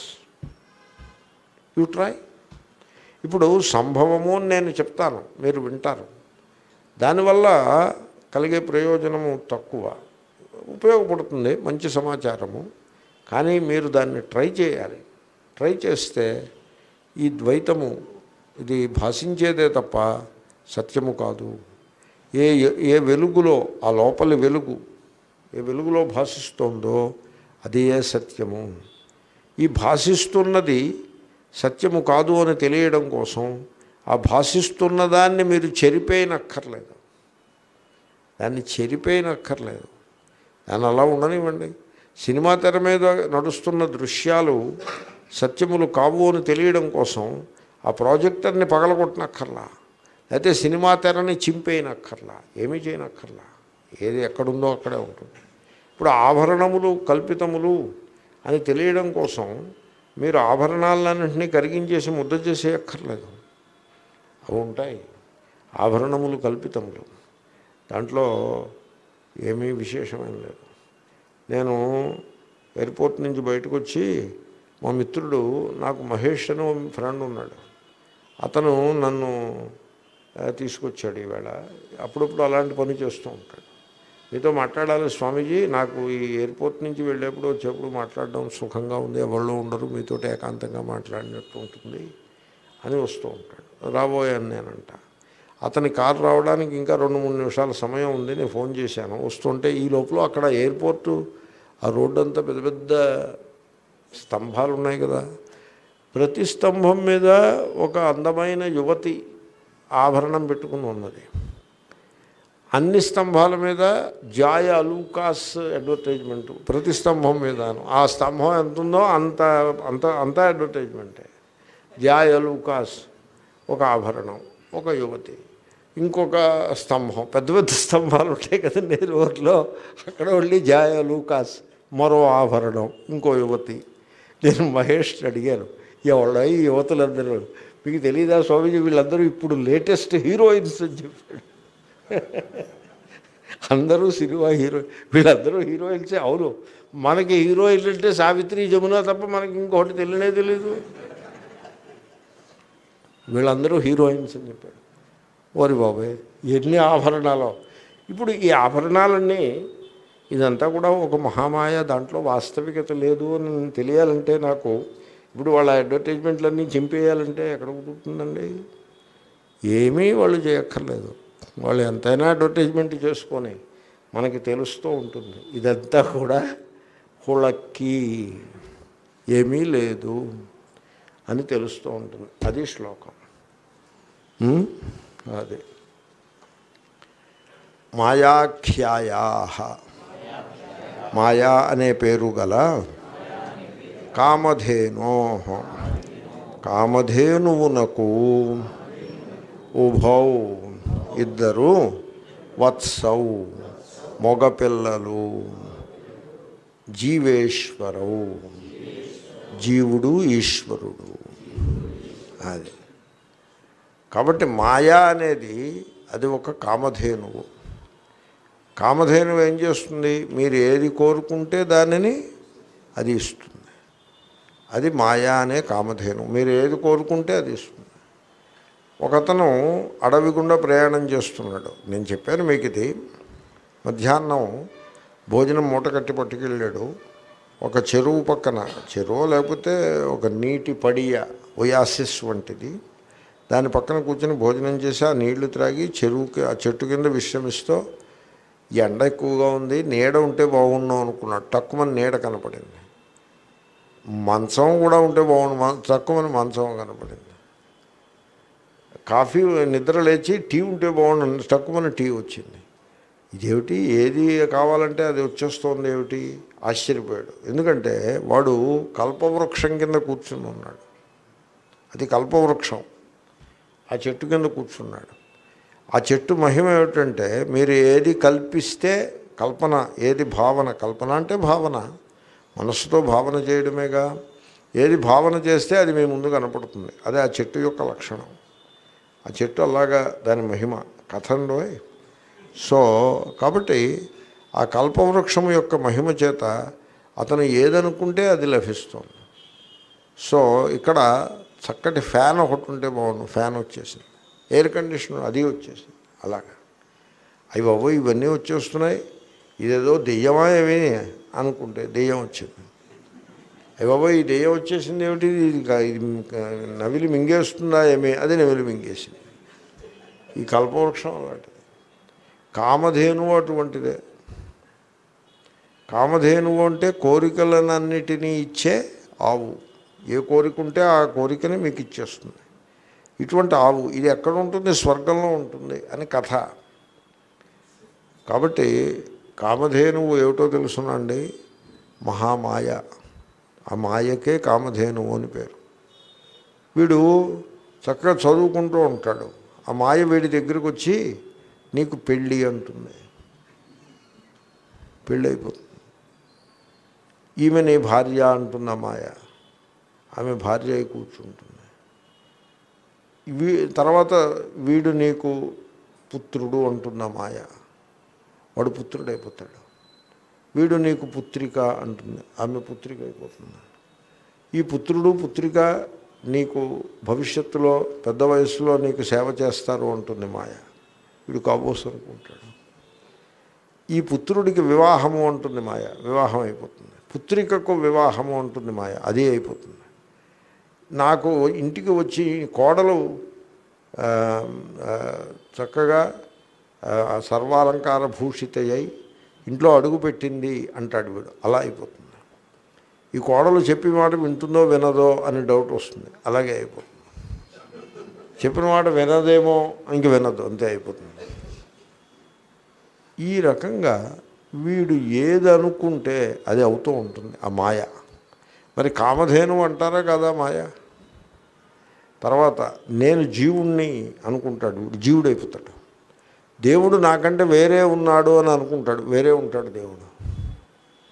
యూ ట్రై ఇప్పుడు సంభవము అని నేను చెప్తాను మీరు వింటారు దానివల్ల కలిగే ప్రయోజనము తక్కువ ఉపయోగపడుతుంది మంచి సమాచారము కానీ మీరు దాన్ని ట్రై చేయాలి ట్రై చేస్తే ఈ ద్వైతము ఇది భాషించేదే తప్ప సత్యము కాదు ఏ ఏ వెలుగులో ఆ లోపలి వెలుగు ఏ వెలుగులో భాషిస్తోందో అది ఏ సత్యము ఈ భాషిస్తున్నది సత్యము కాదు అని తెలియడం కోసం ఆ భాషిస్తున్న దాన్ని మీరు చెరిపేయనక్కర్లేదు దాన్ని చెరిపేయనక్కర్లేదు దాన్ని అలా ఉండనివ్వండి సినిమా తెర మీద నడుస్తున్న దృశ్యాలు సత్యములు కావు అని తెలియడం కోసం ఆ ప్రాజెక్టర్ని పగలగొట్టనక్కర్లా అయితే సినిమా తెరని చింపేయనక్కర్లా ఏమీ చేయనక్కర్లా ఏది ఎక్కడుందో అక్కడే ఉంటుంది ఇప్పుడు ఆభరణములు కల్పితములు అని తెలియడం కోసం మీరు ఆభరణాలన్నింటినీ కరిగించేసి ముద్ద చేసేయక్కర్లేదు అవి ఉంటాయి ఆభరణములు కల్పితములు దాంట్లో ఏమీ విశేషమైన లేదు నేను ఎయిర్పోర్ట్ నుంచి బయటకు వచ్చి మా మిత్రుడు నాకు మహేష్ అని ఓ ఫ్రెండ్ ఉన్నాడు అతను నన్ను ఆ, తీసుకొచ్చాడు ఈవేళ అప్పుడప్పుడు అలాంటి పని చేస్తూ ఉంటాడు మీతో మాట్లాడాలి స్వామీజీ నాకు ఈ ఎయిర్పోర్ట్ నుంచి వెళ్ళేప్పుడు వచ్చేప్పుడు మాట్లాడడం సుఖంగా ఉంది ఎవరిలో ఉండరు మీతో ఏకాంతంగా మాట్లాడినట్టు ఉంటుంది అని వస్తూ ఉంటాడు రాబోయాను నేనంట అతని కారు రావడానికి ఇంకా రెండు మూడు నిమిషాల సమయం ఉంది నేను ఫోన్ చేశాను వస్తుంటే ఈ లోపల అక్కడ ఎయిర్పోర్టు ఆ రోడ్డు అంతా పెద్ద పెద్ద స్తంభాలు ఉన్నాయి కదా ప్రతి స్తంభం మీద ఒక అందమైన యువతి ఆభరణం పెట్టుకుని ఉన్నది అన్ని స్తంభాల మీద జాయ్ అలూకాస్ అడ్వర్టైజ్మెంట్ ప్రతి స్తంభం మీదను ఆ స్తంభం ఎంత ఉందో అంత అంత అంత అడ్వర్టైజ్మెంటే జాయ్ అలూకాస్ ఒక ఆభరణం ఒక యువతి ఇంకొక స్తంభం పెద్ద పెద్ద స్తంభాలు ఉంటాయి కదండి రోడ్లో అక్కడ వెళ్ళి జాయ్ లూకాస్ మరో ఆభరణం ఇంకో యువతి నేను మహేష్ అడిగాను ఎవడ ఈ యువతులందరూ మీకు తెలియదా స్వామీజీ వీళ్ళందరూ ఇప్పుడు లేటెస్ట్ హీరోయిన్స్ అని చెప్పాడు అందరూ సినిమా హీరో వీళ్ళందరూ హీరోయిన్సే అవును మనకి హీరోయిన్లు అంటే సావిత్రి జమున తప్ప మనకి ఇంకొకటి తెలియనే తెలీదు వీళ్ళందరూ హీరోయిన్స్ అని చెప్పాడు ఓరి బాబాయ్ ఎన్ని ఆభరణాలు ఇప్పుడు ఈ ఆభరణాలన్నీ ఇదంతా కూడా ఒక మహామాయ దాంట్లో వాస్తవికత లేదు అని తెలియాలంటే నాకు ఇప్పుడు వాళ్ళ అడ్వర్టైజ్మెంట్లన్నీ చింపేయాలంటే ఎక్కడ కుదురుతుందండి ఏమీ వాళ్ళు చేయక్కర్లేదు వాళ్ళు ఎంతైనా అడ్వర్టైజ్మెంట్ చేసుకొని మనకి తెలుస్తూ ఉంటుంది ఇదంతా కూడా హుళక్కి ఏమీ లేదు అని తెలుస్తూ ఉంటుంది అది శ్లోకం ఉం? అదే మాయాఖ్యాయా మాయా అనే పేరు గల కామధేనో కామధేనువునకు ఉభౌ ఇద్దరు వత్సౌ మగపిల్లలు జీవేశ్వరవు జీవుడు ఈశ్వరుడు అది కాబట్టి మాయా అనేది అది ఒక కామధేనువు కామధేనువు ఏం చేస్తుంది మీరు ఏది కోరుకుంటే దానిని అది ఇస్తుంది అది మాయా అనే కామధేను మీరు ఏది కోరుకుంటే అది ఇస్తుంది ఒకతను అడవి గుండా ప్రయాణం చేస్తున్నాడు నేను చెప్పాను మీకు ఇది మధ్యాహ్నం భోజనం మూట కట్టి పట్టుకెళ్ళాడు ఒక చెరువు పక్కన చెరువు లేకపోతే ఒక నీటి పడియ ఒయాసిస్ వంటిది దాని పక్కన కూర్చొని భోజనం చేసి ఆ నీళ్లు త్రాగి చెరువుకి ఆ చెట్టు కింద విశ్రమిస్తూ ఎండ ఎక్కువగా ఉంది నీడ ఉంటే బాగున్నాం అనుకున్నాడు తక్కువని నీడ కనపడింది మంచం కూడా ఉంటే బాగుండు మ- తక్కువని మంచం కనపడింది కాఫీ నిద్ర లేచి టీ ఉంటే బాగుండు తక్కువని టీ వచ్చింది ఇదేమిటి ఏది కావాలంటే అది వచ్చేస్తోంది ఏమిటి ఆశ్చర్యపోయాడు ఎందుకంటే వాడు కల్పవృక్షం కింద కూర్చుని ఉన్నాడు అది కల్పవృక్షం ఆ చెట్టు కింద కూర్చున్నాడు ఆ చెట్టు మహిమ ఏమిటంటే మీరు ఏది కల్పిస్తే కల్పన ఏది భావన కల్పన అంటే భావన మనస్సుతో భావన చేయడమేగా ఏది భావన చేస్తే అది మీ ముందు కనపడుతుంది అదే ఆ చెట్టు యొక్క లక్షణం ఆ చెట్టు అలాగా దాని మహిమ కథంలో సో కాబట్టి ఆ కల్పవృక్షం యొక్క మహిమ చేత అతను ఏదనుకుంటే అది లభిస్తుంది సో ఇక్కడ చక్కటి ఫ్యాన్ ఒకటి ఉంటే బాగుండు ఫ్యాన్ వచ్చేసింది ఎయిర్ కండిషనర్ అది వచ్చేసింది అలాగా అవి బాబు ఇవన్నీ వచ్చేస్తున్నాయి ఇదేదో దెయ్యమా ఏమి అనుకుంటే దెయ్యం వచ్చింది అయ్య బాబు ఈ దెయ్యం వచ్చేసింది ఏమిటి ఇది కా- ఇది నవిలి మింగేస్తుందా ఏమి అది నవిలి మింగేసింది ఈ కల్పవృక్షం అలాంటిది కామధేనువు అటువంటిదే కామధేనువు అంటే కోరికలనన్నిటినీ ఇచ్చే ఆవు ఏ కోరిక ఉంటే ఆ కోరికని మీకు ఇచ్చేస్తుంది ఇటువంటి ఆవు ఇది ఎక్కడ ఉంటుంది స్వర్గంలో ఉంటుంది అని కథ కాబట్టి కామధేనువు ఏమిటో తెలుసునండి మహామాయ ఆ మాయకే కామధేనువు అని పేరు వీడు చక్కగా చదువుకుంటూ ఉంటాడు ఆ మాయ వీడి దగ్గరికి వచ్చి నీకు పెళ్ళి అంటుంది పెళ్ళి అయిపోతుంది ఈమె నీ భార్య అంటుంది ఆ మాయ ఆమె భార్య అయి కూర్చుంటుంది వీ తర్వాత వీడు నీకు పుత్రుడు అంటున్న మాయ వాడు పుత్రుడు అయిపోతాడు వీడు నీకు పుత్రిక అంటుంది ఆమె పుత్రిక అయిపోతుంది ఈ పుత్రుడు పుత్రిక నీకు భవిష్యత్తులో పెద్ద వయసులో నీకు సేవ చేస్తారు అంటుంది మాయ వీడు కాబోసు అనుకుంటాడు ఈ పుత్రుడికి వివాహము అంటుంది మాయ వివాహం అయిపోతుంది పుత్రికకు వివాహము అంటుంది మాయ అది అయిపోతుంది నాకు ఇంటికి వచ్చి కోడలు ఆ, ఆ, చక్కగా ఆ, సర్వాలంకార భూషితయ్యి ఇంట్లో అడుగు పెట్టింది అంటాడు వీడు అలా అయిపోతుంది ఈ కోడలు చెప్పి మాట వింటుందో వినదో అని డౌట్ వస్తుంది అలాగే అయిపోతుంది చెప్పిన మాట వినదేమో ఇంక వినదు అంతే అయిపోతుంది ఈ రకంగా వీడు ఏది అనుకుంటే అది అవుతూ ఉంటుంది ఆ మాయ మరి కామధేను అంటారా కదా మాయ తర్వాత నేను జీవుణ్ణి అనుకుంటాడు వీడు జీవుడు అయిపోతాడు దేవుడు నాకంటే వేరే ఉన్నాడు అని అనుకుంటాడు వేరే ఉంటాడు దేవుడు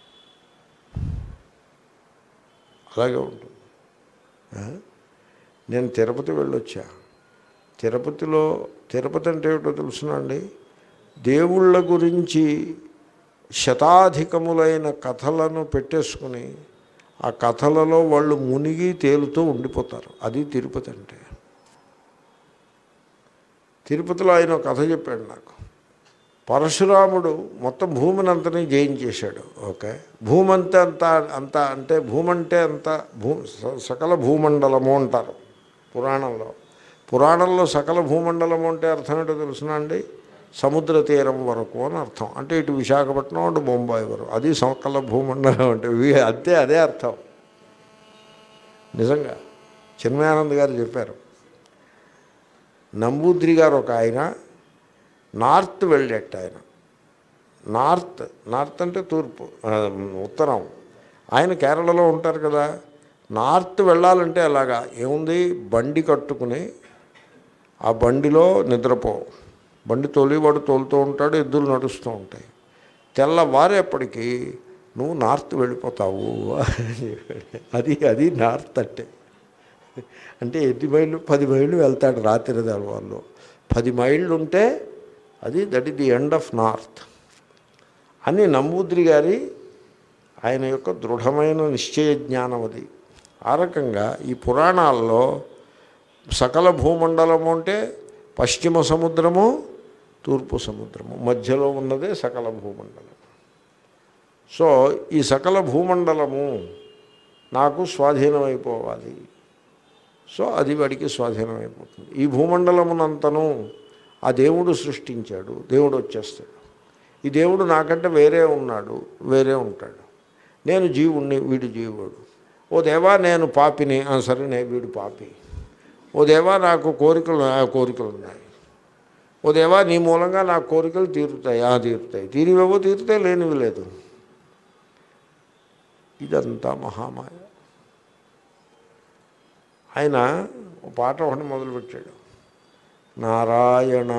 అలాగే ఉంటుంది ఆ? నేను తిరుపతి వెళ్ళొచ్చా తిరుపతిలో తిరుపతి అంటే ఏమిటో తెలుసునండి దేవుళ్ళ గురించి శతాధికములైన కథలను పెట్టేసుకుని ఆ కథలలో వాళ్ళు మునిగి తేలుతూ ఉండిపోతారు అది తిరుపతి అంటే తిరుపతిలో ఆయన ఒక కథ చెప్పాడు నాకు పరశురాముడు మొత్తం భూమిని అంతని జయించేశాడు ఓకే భూమి అంతే అంత అంత అంటే భూమి అంటే అంత భూ స- సకల భూమండలము అంటారు పురాణంలో పురాణంలో సకల భూమండలము అంటే అర్థం ఏంటో తెలుసునా అండి సముద్ర తీరం వరకు అని అర్థం అంటే ఇటు విశాఖపట్నం అటు బొంబాయి వరకు అది సకల భూమండలం అంటే వి- అంతే అదే అర్థం నిజంగా చిన్మయానంద్ గారు చెప్పారు నంబూద్రి గారు ఒక ఆయన నార్త్ వెళ్ళేట ఆయన నార్త్ నార్త్ అంటే తూర్పు ఆ, ఉత్తరం ఆయన కేరళలో ఉంటారు కదా నార్త్ వెళ్ళాలంటే అలాగా ఏముంది బండి కట్టుకుని ఆ బండిలో నిద్రపో బండి తోలివాడు తోలుతూ ఉంటాడు ఎద్దులు నడుస్తూ ఉంటాయి తెల్లవారేపటికి నువ్వు నార్త్ వెళ్ళిపోతావు అని చెప్పాడు. అది అది నార్త్ అంటే అంటే ఎన్ని మైళ్ళు పది మైళ్ళు వెళ్తాడు రాత్రి వాళ్ళు పది మైళ్ళు ఉంటే అది that is the end of north అని నంబూద్రి గారి ఆయన యొక్క దృఢమైన నిశ్చయ జ్ఞానం అది ఆ రకంగా ఈ పురాణాల్లో సకల భూమండలము అంటే పశ్చిమ సముద్రము తూర్పు సముద్రము మధ్యలో ఉన్నదే సకల భూమండలం సో ఈ సకల భూమండలము నాకు స్వాధీనమైపోవాలి సో అది వాడికి స్వాధీనం అయిపోతుంది ఈ భూమండలమునంతను ఆ దేవుడు సృష్టించాడు దేవుడు వచ్చేస్తాడు ఈ దేవుడు నాకంటే వేరే ఉన్నాడు వేరే ఉంటాడు నేను జీవుణ్ణి వీడు జీవుడు ఓ దేవా నేను పాపిని ఆ, సరే నే వీడు పాపి ఓ దేవా నాకు కోరికలు ఆ కోరికలు ఉన్నాయి ఓ దేవా నీ మూలంగా నా కోరికలు తీరుతాయి ఆ తీరుతాయి తీరివేవో తీరుతాయి లేనివి లేదు ఇదంతా మహామాయ ఆయన ఒక పాట ఒకటి మొదలుపెట్టాడు నారాయణ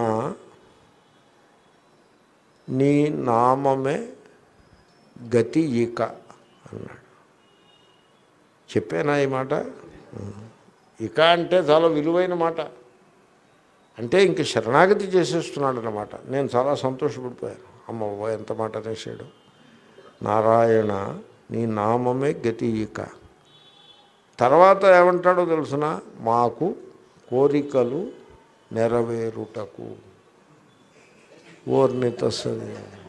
నీ నామమే గతి ఇక అన్నాడు చెప్పానా ఈ మాట ఇక అంటే చాలా విలువైన మాట అంటే ఇంక శరణాగతి చేసేస్తున్నాడు అన్నమాట నేను చాలా సంతోషపడిపోయాను అమ్మ బాబోయ్, ఎంత మాట అనేసాడు నారాయణ నీ నామమే గతి ఇక తర్వాత ఏమంటాడో తెలుసిన మాకు కోరికలు నెరవేరుటకు ఓర్నితస్తుంది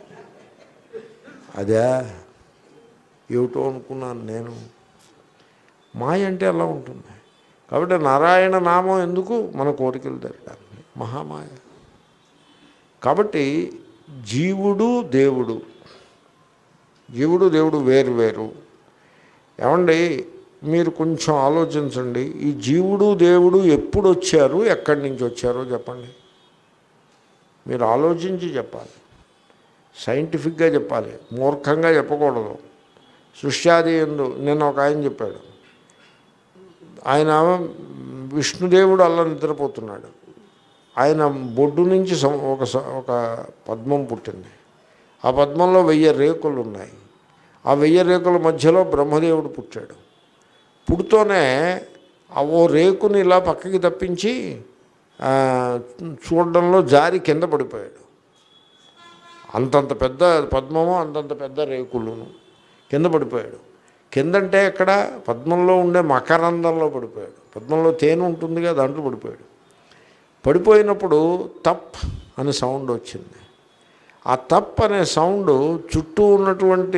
అదే ఏమిటో అనుకున్నాను నేను మాయ అంటే అలా ఉంటుంది కాబట్టి నారాయణ నామం ఎందుకు మన కోరికలు తెరడానికి మహామాయ కాబట్టి జీవుడు దేవుడు జీవుడు దేవుడు వేరు వేరు ఏమండి మీరు కొంచెం ఆలోచించండి ఈ జీవుడు దేవుడు ఎప్పుడు వచ్చారు ఎక్కడి నుంచి వచ్చారో చెప్పండి మీరు ఆలోచించి చెప్పాలి సైంటిఫిక్గా చెప్పాలి మూర్ఖంగా చెప్పకూడదు సృష్ట్యాది ఎందు నిన్న ఒక ఆయన చెప్పాడు ఆయన విష్ణుదేవుడు అలా నిద్రపోతున్నాడు ఆయన బొడ్డు నుంచి సం- ఒక స- ఒక పద్మం పుట్టింది ఆ పద్మంలో వెయ్యి రేకులు ఉన్నాయి ఆ వెయ్యి రేకుల మధ్యలో బ్రహ్మదేవుడు పుట్టాడు పుడుతూనే ఆ ఓ రేకుని ఇలా పక్కకి తప్పించి ఆ, చూడడంలో జారి కింద పడిపోయాడు అంతంత పెద్ద పద్మము అంతంత పెద్ద రేకులును కింద పడిపోయాడు కిందంటే ఎక్కడ పద్మంలో ఉండే మకరందంలో పడిపోయాడు పద్మంలో తేనె ఉంటుందిగా దాంట్లో పడిపోయాడు పడిపోయినప్పుడు తప్ అనే సౌండ్ వచ్చింది ఆ తప్ అనే సౌండ్ చుట్టూ ఉన్నటువంటి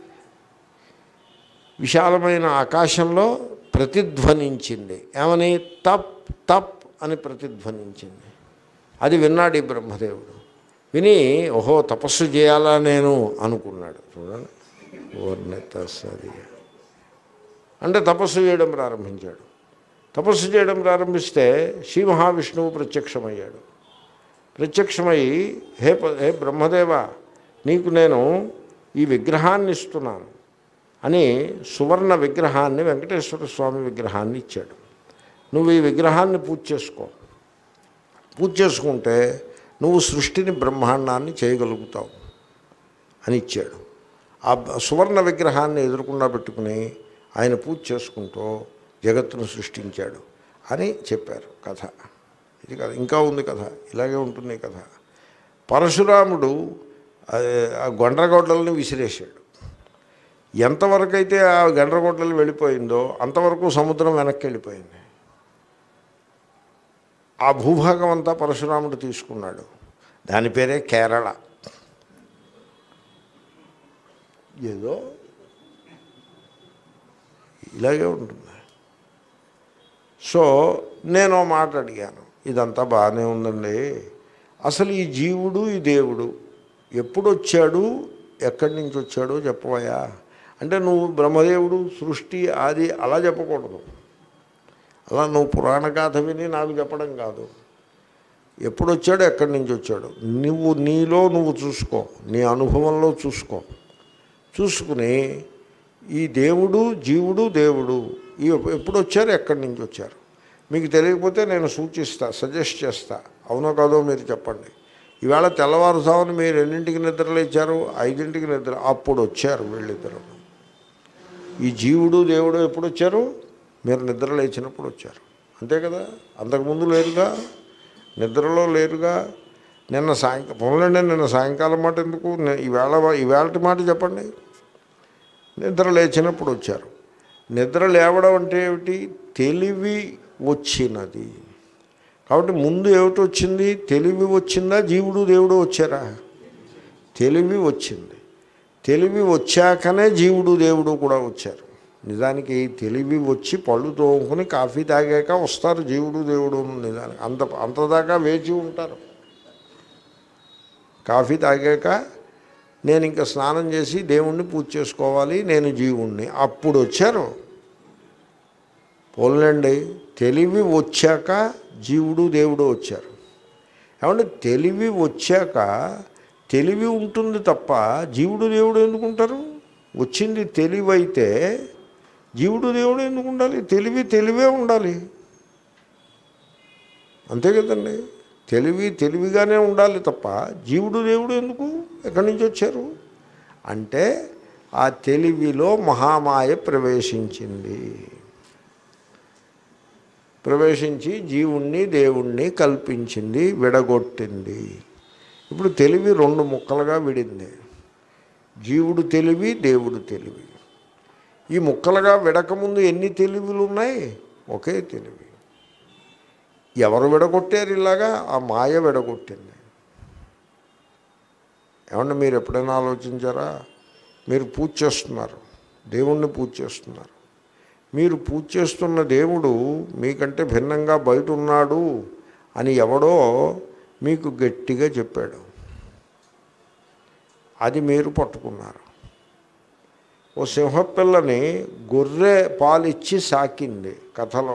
విశాలమైన ఆకాశంలో ప్రతిధ్వనించింది ఏమని తప్ తప్ అని ప్రతిధ్వనించింది అది విన్నాడు ఈ బ్రహ్మదేవుడు విని ఓహో తపస్సు చేయాలా నేను అనుకున్నాడు చూడండి ఓర్నెతసరి అంటే తపస్సు చేయడం ప్రారంభించాడు తపస్సు చేయడం ప్రారంభిస్తే శ్రీ మహావిష్ణువు ప్రత్యక్షమయ్యాడు ప్రత్యక్షమై హే ప- హే బ్రహ్మదేవ నీకు నేను ఈ విగ్రహాన్ని ఇస్తున్నాను అని సువర్ణ విగ్రహాన్ని వెంకటేశ్వర స్వామి విగ్రహాన్ని ఇచ్చాడు నువ్వు ఈ విగ్రహాన్ని పూజ చేసుకో పూజ చేసుకుంటే నువ్వు సృష్టిని బ్రహ్మాండాన్ని చేయగలుగుతావు అని ఇచ్చాడు ఆ బ- సువర్ణ విగ్రహాన్ని ఎదురుకుండా పెట్టుకుని ఆయన పూజ చేసుకుంటూ జగత్తును సృష్టించాడు అని చెప్పారు కథ ఇది కథ ఇంకా ఉంది కథ ఇలాగే ఉంటుంది కథ పరశురాముడు ఆ- ఆ గొండ్రగొడ్డల్ని విసిరేశాడు ఎంతవరకు అయితే ఆ గండ్రగొడ్డలు వెళ్ళిపోయిందో అంతవరకు సముద్రం వెనక్కి వెళ్ళిపోయింది ఆ భూభాగం అంతా పరశురాముడు తీసుకున్నాడు దాని పేరే కేరళ ఏదో ఇలాగే ఉంటుంది సో నేను ఓ మాట అడిగాను ఇదంతా బాగానే ఉందండి అసలు ఈ జీవుడు ఈ దేవుడు ఎప్పుడు వచ్చాడు ఎక్కడి నుంచి వచ్చాడో చెప్పవయా అంటే నువ్వు బ్రహ్మదేవుడు సృష్టి ఆది అలా చెప్పకూడదు అలా నువ్వు పురాణ గాథ విని నాకు చెప్పడం కాదు ఎప్పుడు వచ్చాడో ఎక్కడి నుంచి వచ్చాడు నువ్వు నీలో నువ్వు చూసుకో నీ అనుభవంలో చూసుకో చూసుకుని ఈ దేవుడు జీవుడు దేవుడు ఈ ఎప్పుడు వచ్చారు ఎక్కడి నుంచి వచ్చారు మీకు తెలియకపోతే నేను సూచిస్తా సజెస్ట్ చేస్తా అవునో కాదో మీరు చెప్పండి ఈవేళ తెల్లవారుజామున మీరు ఎన్నింటికి నిద్రలేచారు ఐదింటికి నిద్ర అప్పుడు వచ్చారు వీళ్ళిద్దరు ఈ జీవుడు దేవుడు ఎప్పుడు వచ్చారు మీరు నిద్ర లేచినప్పుడు వచ్చారు అంతే కదా అంతకుముందు లేరుగా నిద్రలో లేరుగా నిన్న సాయంకాలం పోలండి నిన్న సాయంకాలం మాట ఎందుకు నే- ఈవేళ ఈవేళటి మాట చెప్పండి నిద్ర లేచినప్పుడు వచ్చారు నిద్ర లేవడం అంటే ఏమిటి తెలివి వచ్చినది కాబట్టి ముందు ఏమిటి వచ్చింది తెలివి వచ్చిందా జీవుడు దేవుడు వచ్చారా తెలివి వచ్చింది తెలివి వచ్చాకనే జీవుడు దేవుడు కూడా వచ్చారు నిజానికి తెలివి వచ్చి పళ్ళు తోముకుని కాఫీ తాగాక వస్తారు జీవుడు దేవుడు నిజానికి అంత అంతదాకా వేచి ఉంటారు కాఫీ తాగాక నేను ఇంకా స్నానం చేసి దేవుణ్ణి పూజ చేసుకోవాలి నేను జీవుణ్ణి అప్పుడు వచ్చారు పోలండి తెలివి వచ్చాక జీవుడు దేవుడు వచ్చారు ఏమంటే తెలివి వచ్చాక తెలివి ఉంటుంది తప్ప జీవుడు దేవుడు ఎందుకు ఉంటారు వచ్చింది తెలివి అయితే జీవుడు దేవుడు ఎందుకు ఉండాలి తెలివి తెలివే ఉండాలి అంతే కదండి తెలివి తెలివిగానే ఉండాలి తప్ప జీవుడు దేవుడు ఎందుకు ఎక్కడి నుంచి వచ్చారు అంటే ఆ తెలివిలో మహామాయ ప్రవేశించింది ప్రవేశించి జీవుణ్ణి దేవుణ్ణి కల్పించింది విడగొట్టింది ఇప్పుడు తెలివి రెండు ముక్కలుగా విడింది జీవుడు తెలివి దేవుడు తెలివి ఈ ముక్కలుగా విడకముందు ఎన్ని తెలివిలు ఉన్నాయి ఒకే తెలివి ఎవరు విడగొట్టారు ఇలాగా ఆ మాయ విడగొట్టింది ఏమన్నా మీరు ఎప్పుడైనా ఆలోచించారా మీరు పూజ చేస్తున్నారు దేవుణ్ణి పూజ చేస్తున్నారు మీరు పూజ చేస్తున్న దేవుడు మీకంటే భిన్నంగా బయట ఉన్నాడు అని ఎవడో మీకు గట్టిగా చెప్పాడు అది మీరు పట్టుకున్నారు ఓ సింహపిల్లని గొర్రె పాలిచ్చి సాకింది కథలో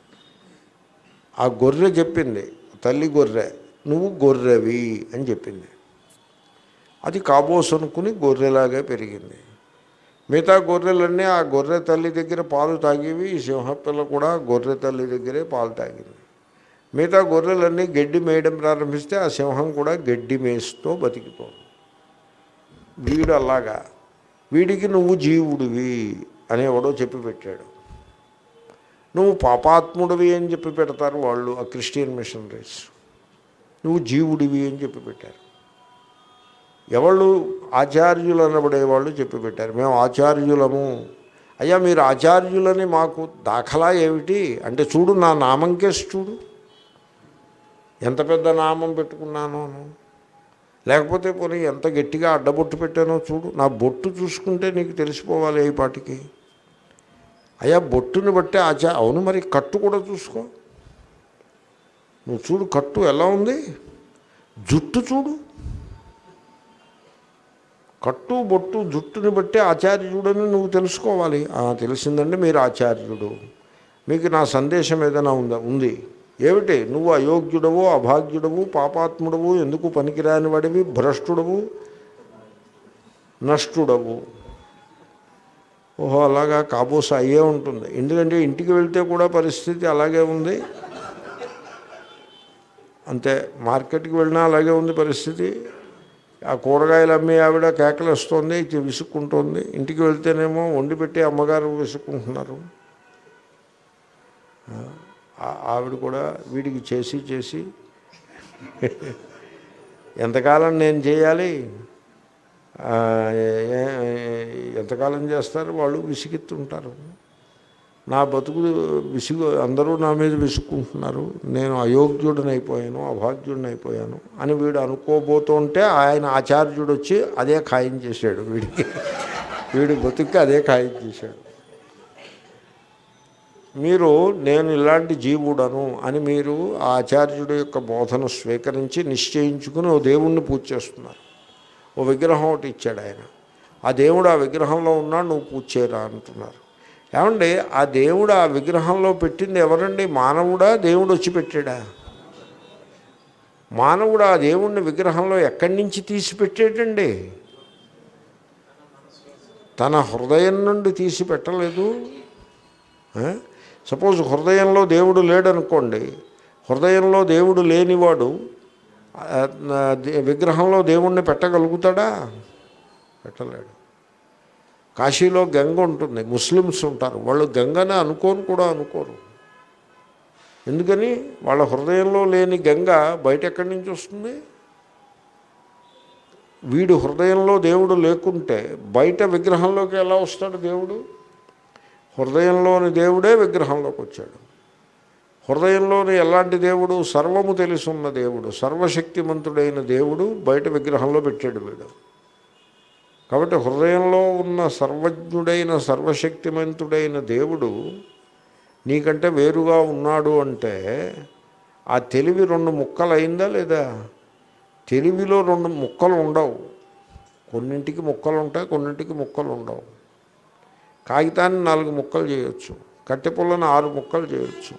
ఆ గొర్రె చెప్పింది తల్లి గొర్రె నువ్వు గొర్రెవి అని చెప్పింది అది కాబోస్ అనుకుని గొర్రెలాగే పెరిగింది మిగతా గొర్రెలన్నీ ఆ గొర్రె తల్లి దగ్గర పాలు తాగేవి ఈ సింహపిల్ల కూడా గొర్రె తల్లి దగ్గరే పాలు తాగింది మిగతా గొర్రెలన్నీ గడ్డి మేయడం ప్రారంభిస్తే ఆ సింహం కూడా గడ్డి మేస్తూ బతికిపోతుంది వీడు అలాగా వీడికి నువ్వు జీవుడివి అనేవాడో చెప్పి పెట్టాడు నువ్వు పాపాత్ముడివి అని చెప్పి పెడతారు వాళ్ళు ఆ క్రిస్టియన్ మిషనరీస్ నువ్వు జీవుడివి అని చెప్పి పెట్టారు ఎవళ్ళు ఆచార్యులు అనబడే వాళ్ళు చెప్పి పెట్టారు మేము ఆచార్యులము అయ్యా మీరు ఆచార్యులని మాకు దాఖలా ఏమిటి అంటే చూడు నా నామం కేసు చూడు ఎంత పెద్ద నామం పెట్టుకున్నానో లేకపోతే పోనీ ఎంత గట్టిగా అడ్డబొట్టు పెట్టానో చూడు నా బొట్టు చూసుకుంటే నీకు తెలిసిపోవాలి ఏ పాటికి అయ్యా బొట్టుని బట్టే ఆచా అవును మరి కట్టు కూడా చూసుకో నువ్వు చూడు కట్టు ఎలా ఉంది జుట్టు చూడు కట్టు బొట్టు జుట్టుని బట్టి ఆచార్యుడని నువ్వు తెలుసుకోవాలి ఆ, తెలిసిందండి మీరు ఆచార్యుడు మీకు నా సందేశం ఏదైనా ఉందా ఉంది ఏమిటి నువ్వు అయోగ్యుడవు అభాగ్యుడవు పాపాత్ముడవు ఎందుకు పనికిరాని వాడివి భ్రష్టుడవు నష్టుడవు ఓహో అలాగా కాబోస అయ్యే ఉంటుంది ఎందుకంటే ఇంటికి వెళ్తే కూడా పరిస్థితి అలాగే ఉంది అంతే మార్కెట్కి వెళ్ళినా అలాగే ఉంది పరిస్థితి ఆ కూరగాయలు అమ్మే ఆవిడ కేకలేస్తోంది ఇది విసుక్కుంటోంది ఇంటికి వెళ్తేనేమో వండి పెట్టి అమ్మగారు విసుక్కుంటున్నారు ఆ- ఆవిడ కూడా వీడికి చేసి చేసి ఎంతకాలం నేను చేయాలి ఆ, ఏ- ఏ- ఎంతకాలం చేస్తారు వాళ్ళు విసిగిస్తుంటారు నా బతుకు విసుగు అందరూ నా మీద విసుక్కుంటున్నారు నేను అయోగ్యుడిని అయిపోయాను అభాగ్యుడిని అయిపోయాను అని వీడు అనుకోబోతుంటే ఆయన ఆచార్యుడు వచ్చి అదే ఖాయం చేశాడు వీడికి వీడి బతుక్కి అదే ఖాయం చేశాడు మీరు నేను ఇలాంటి జీవుడను అని మీరు ఆ ఆచార్యుడి యొక్క బోధన స్వీకరించి నిశ్చయించుకుని ఓ దేవుణ్ణి పూజ చేస్తున్నారు ఓ విగ్రహం ఒకటి ఇచ్చాడు ఆయన ఆ దేవుడు ఆ విగ్రహంలో ఉన్నాడు నువ్వు పూజ చేయరా అంటున్నారు ఏమండి ఆ దేవుడు ఆ విగ్రహంలో పెట్టింది ఎవరండి మానవుడా దేవుడు వచ్చి పెట్టాడా మానవుడు ఆ దేవుణ్ణి విగ్రహంలో ఎక్కడి నుంచి తీసి పెట్టాడండి తన హృదయం నుండి తీసి పెట్టలేదు సపోజ్ హృదయంలో దేవుడు లేడనుకోండి హృదయంలో దేవుడు లేనివాడు ఆ, ఆ, దే- విగ్రహంలో దేవుణ్ణి పెట్టగలుగుతాడా పెట్టలేడు కాశీలో గంగ ఉంటుంది ముస్లిమ్స్ ఉంటారు వాళ్ళు గంగనే అనుకోని కూడా అనుకోరు ఎందుకని వాళ్ళ హృదయంలో లేని గంగ బయట ఎక్కడి నుంచి వస్తుంది వీడు హృదయంలో దేవుడు లేకుంటే బయట విగ్రహంలోకి ఎలా వస్తాడు దేవుడు హృదయంలోని దేవుడే విగ్రహంలోకి వచ్చాడు హృదయంలోని ఎలాంటి దేవుడు సర్వము తెలుసున్న దేవుడు సర్వశక్తిమంతుడైన దేవుడు బయట విగ్రహంలో పెట్టాడు వీడు కాబట్టి హృదయంలో ఉన్న సర్వజ్ఞుడైన సర్వశక్తిమంతుడైన దేవుడు నీకంటే వేరుగా ఉన్నాడు అంటే ఆ తెలివి రెండు ముక్కలు అయిందా లేదా తెలివిలో రెండు ముక్కలు ఉండవు కొన్నింటికి ముక్కలు ఉంటాయి కొన్నింటికి ముక్కలు ఉండవు కాగితాన్ని నాలుగు ముక్కలు చేయొచ్చు కట్టెపుల్లని ఆరు ముక్కలు చేయొచ్చు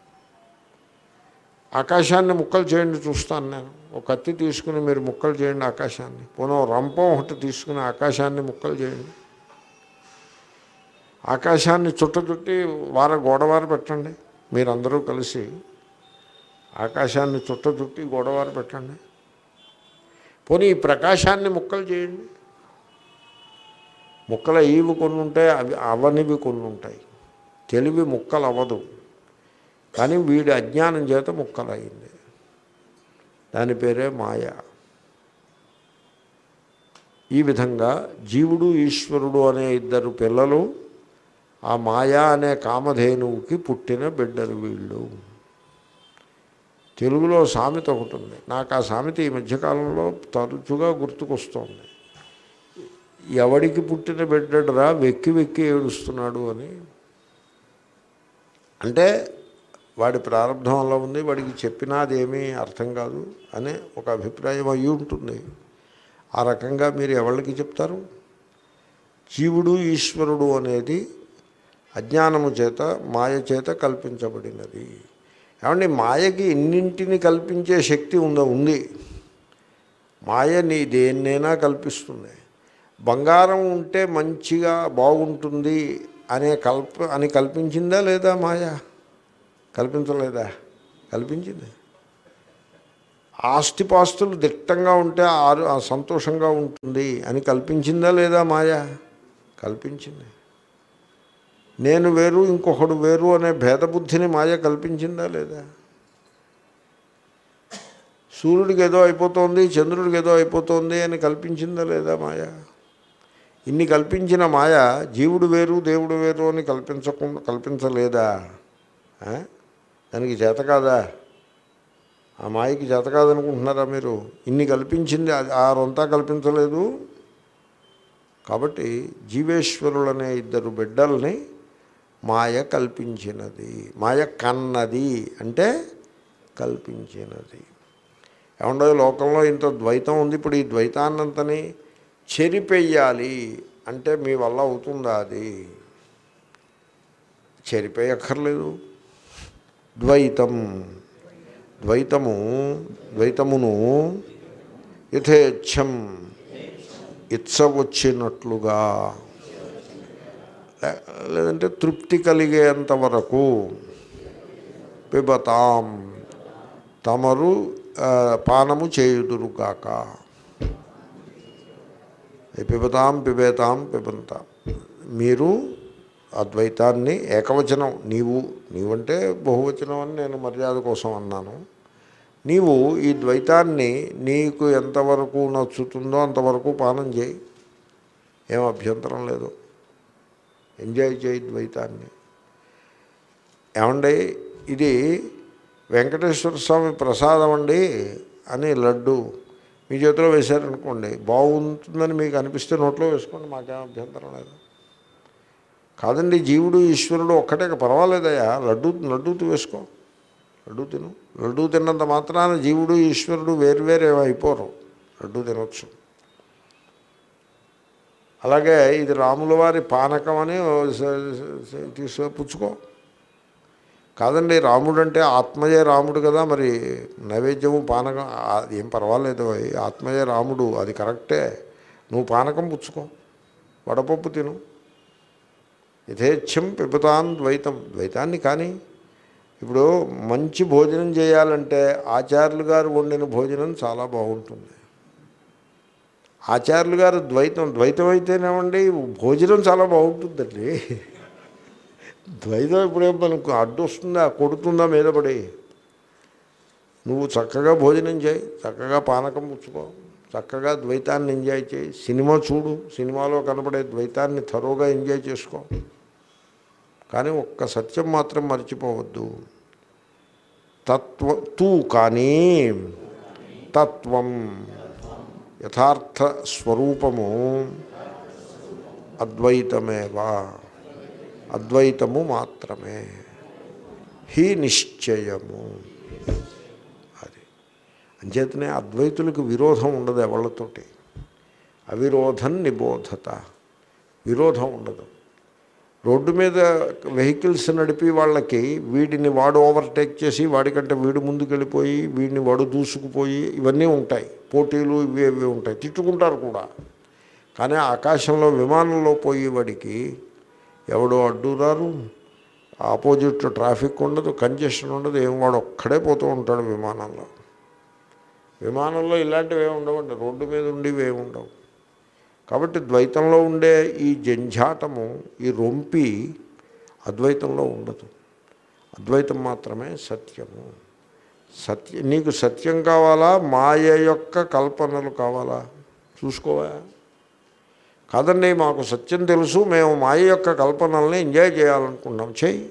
ఆకాశాన్ని ముక్కలు చేయండి చూస్తాను నేను ఒక కత్తి తీసుకుని మీరు ముక్కలు చేయండి ఆకాశాన్ని పోనీ ఓ రంపం ఒకటి తీసుకుని ఆకాశాన్ని ముక్కలు చేయండి ఆకాశాన్ని చుట్ట చుట్టి వార గోడవార పెట్టండి మీరందరూ కలిసి ఆకాశాన్ని చుట్ట చుట్టి గోడవార పెట్టండి పోనీ ఈ ప్రకాశాన్ని ముక్కలు చేయండి ముక్కలు అయ్యివి కొన్ని ఉంటాయి అవి అవనివి కొన్ని ఉంటాయి తెలివి ముక్కలు అవ్వదు కానీ వీడి అజ్ఞానం చేత ముక్కలు అయింది దాని పేరే మాయ ఈ విధంగా జీవుడు ఈశ్వరుడు అనే ఇద్దరు పిల్లలు ఆ మాయా అనే కామధేనువుకి పుట్టిన బిడ్డలు వీళ్ళు తెలుగులో సామెత ఒకటి ఉంది నాకు ఆ సామెత ఈ మధ్యకాలంలో తరచుగా గుర్తుకొస్తోంది ఎవడికి పుట్టిన బిడ్డడురా వెక్కి వెక్కి ఏడుస్తున్నాడు అని అంటే వాడి ప్రారంభం అలా ఉంది వాడికి చెప్పినా అదేమీ అర్థం కాదు అనే ఒక అభిప్రాయం అయి ఉంటుంది ఆ రకంగా మీరు ఎవరికి చెప్తారు జీవుడు ఈశ్వరుడు అనేది అజ్ఞానము చేత మాయ చేత కల్పించబడినది ఏమండి మాయకి ఎన్నింటిని కల్పించే శక్తి ఉందో ఉంది మాయ నీ దేన్నైనా కల్పిస్తుంది బంగారం ఉంటే మంచిగా బాగుంటుంది అనే కల్ప అని కల్పించిందా లేదా మాయ కల్పించలేదా కల్పించింది ఆస్తిపాస్తులు దిట్టంగా ఉంటే ఆరు ఆ సంతోషంగా ఉంటుంది అని కల్పించిందా లేదా మాయ కల్పించింది నేను వేరు ఇంకొకడు వేరు అనే భేదబుద్ధిని మాయ కల్పించిందా లేదా సూర్యుడికి ఏదో అయిపోతుంది చంద్రుడికి ఏదో అయిపోతుంది అని కల్పించిందా లేదా మాయ ఇన్ని కల్పించిన మాయ జీవుడు వేరు దేవుడు వేరు అని కల్పించకుండా కల్పించలేదా ఆ? దానికి చేత కాదా ఆ మాయకి చేత కాదనుకుంటున్నారా మీరు ఇన్ని కల్పించింది అది ఆ రొంతా కల్పించలేదు కాబట్టి జీవేశ్వరులనే ఇద్దరు బిడ్డల్ని మాయ కల్పించినది మాయ కన్నది అంటే కల్పించినది ఏమండో లోకంలో ఇంత ద్వైతం ఉంది ఇప్పుడు ఈ ద్వైతాన్నంతని చెరిపెయ్యాలి అంటే మీ వల్ల అవుతుందా అది చెరిపేయక్కర్లేదు ద్వైతం ద్వైతము ద్వైతమును యథేచ్ఛం ఇచ్చ వచ్చినట్లుగా లే- లేదంటే తృప్తి కలిగేంత వరకు పిబతాం తమరు ఆ, పానము చేయుదురుగాక ఈ పిబతాం పిబేతాం పిబంతాం మీరు అద్వైతాన్ని ఏకవచనం నీవు నీవంటే బహువచనం అని నేను మర్యాద కోసం అన్నాను నీవు ఈ ద్వైతాన్ని నీకు ఎంతవరకు నచ్చుతుందో అంతవరకు పానం చేయి ఏం అభ్యంతరం లేదు ఎంజాయ్ చేయి ద్వైతాన్ని ఏమండి ఇది వెంకటేశ్వర స్వామి ప్రసాదం అండి అని లడ్డు మీ చేతిలో వేశారనుకోండి బాగుంటుందని మీకు అనిపిస్తే నోట్లో వేసుకోండి మాకేం అభ్యంతరం లేదు కాదండి జీవుడు ఈశ్వరుడు ఒక్కటే పర్వాలేదయ్యా లడ్డు లడ్డు తు వేసుకో లడ్డు తిను లడ్డు తిన్నంత మాత్రాన జీవుడు ఈశ్వరుడు వేరువేరు అయిపోరు లడ్డు తినొచ్చు అలాగే ఇది రాముల వారి పానకం అని తీసుకో పుచ్చుకో కాదండి రాముడు అంటే ఆత్మయే రాముడు కదా మరి నైవేద్యము పానకం ఆ- ఏం పర్వాలేదు అవి. ఆత్మయే రాముడు అది కరెక్టే నువ్వు పానకం పుచ్చుకో వడపప్పు తిను యథేచ్ఛం పిబతాన్ ద్వైతం ద్వైతాన్ని కానీ ఇప్పుడు మంచి భోజనం చేయాలంటే ఆచార్యులు గారు వండిన భోజనం చాలా బాగుంటుంది ఆచార్యులు గారు ద్వైతం ద్వైతం అయితేనేమండి భోజనం చాలా బాగుంటుందండి ద్వైతం ఇప్పుడేం మనకు అడ్డు వస్తుందా కొడుతుందా మీద పడి నువ్వు చక్కగా భోజనం చేయి చక్కగా పానకం పుచ్చుకో చక్కగా ద్వైతాన్ని ఎంజాయ్ చేయి సినిమా చూడు సినిమాలో కనబడే ద్వైతాన్ని థరోగా ఎంజాయ్ చేసుకో కానీ ఒక్క సత్యం మాత్రం మర్చిపోవద్దు తత్వ తూ కానీ తత్వం యథార్థ స్వరూపము అద్వైతమేవా అద్వైతము మాత్రమే హి నిశ్చయము అది అంచేతనే అద్వైతులకు విరోధం ఉండదు ఎవళ్ళతోటి అవిరోధం నిబోధత విరోధం ఉండదు రోడ్డు మీద వెహికల్స్ నడిపి వాళ్ళకి వీడిని వాడు ఓవర్టేక్ చేసి వాడికంటే వీడు ముందుకెళ్ళిపోయి వీడిని వాడు దూసుకుపోయి ఇవన్నీ ఉంటాయి పోటీలు ఇవి ఇవి ఉంటాయి తిట్టుకుంటారు కూడా కానీ ఆకాశంలో విమానంలో పోయేవాడికి ఎవడో అడ్డు రారు ఆపోజిట్ ట్రాఫిక్ ఉండదు కంజెషన్ ఉండదు ఏం వాడు ఒక్కడే పోతూ ఉంటాడు విమానంలో విమానంలో ఇలాంటివి ఏమి ఉండవండి రోడ్డు మీద ఉండేవి ఏమి ఉండవు కాబట్టి ద్వైతంలో ఉండే ఈ జంఝాటము ఈ రొంపి అద్వైతంలో ఉండదు అద్వైతం మాత్రమే సత్యము సత్య నీకు సత్యం కావాలా మాయ యొక్క కల్పనలు కావాలా చూసుకోవా కాదండి మాకు సత్యం తెలుసు మేము మాయ యొక్క కల్పనల్ని ఎంజాయ్ చేయాలనుకున్నాం చేయి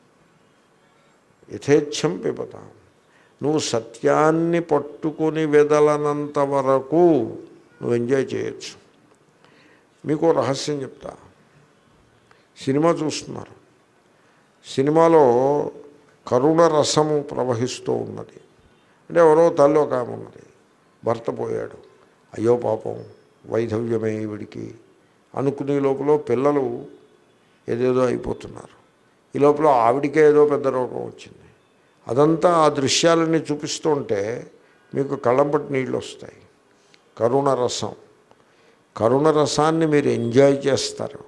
యథేచ్ఛం పిబతాం నువ్వు సత్యాన్ని పట్టుకొని వెదలనంత వరకు నువ్వు ఎంజాయ్ చేయొచ్చు మీకు ఓ రహస్యం చెప్తా సినిమా చూస్తున్నారు సినిమాలో కరుణ రసము ప్రవహిస్తూ ఉన్నది అంటే ఎవరో తల్లి ఒక ఆమె ఉన్నది భర్త పోయాడు అయ్యో పాపం వైధవ్యమే వీడికి అనుకునే లోపల పిల్లలు ఏదేదో అయిపోతున్నారు ఈ లోపల ఆవిడికే ఏదో పెద్ద రోగం వచ్చింది అదంతా ఆ దృశ్యాలన్నీ చూపిస్తుంటే మీకు కళ్ళంపటి నీళ్ళు వస్తాయి కరుణ రసం కరుణ రసాన్ని మీరు ఎంజాయ్ చేస్తారు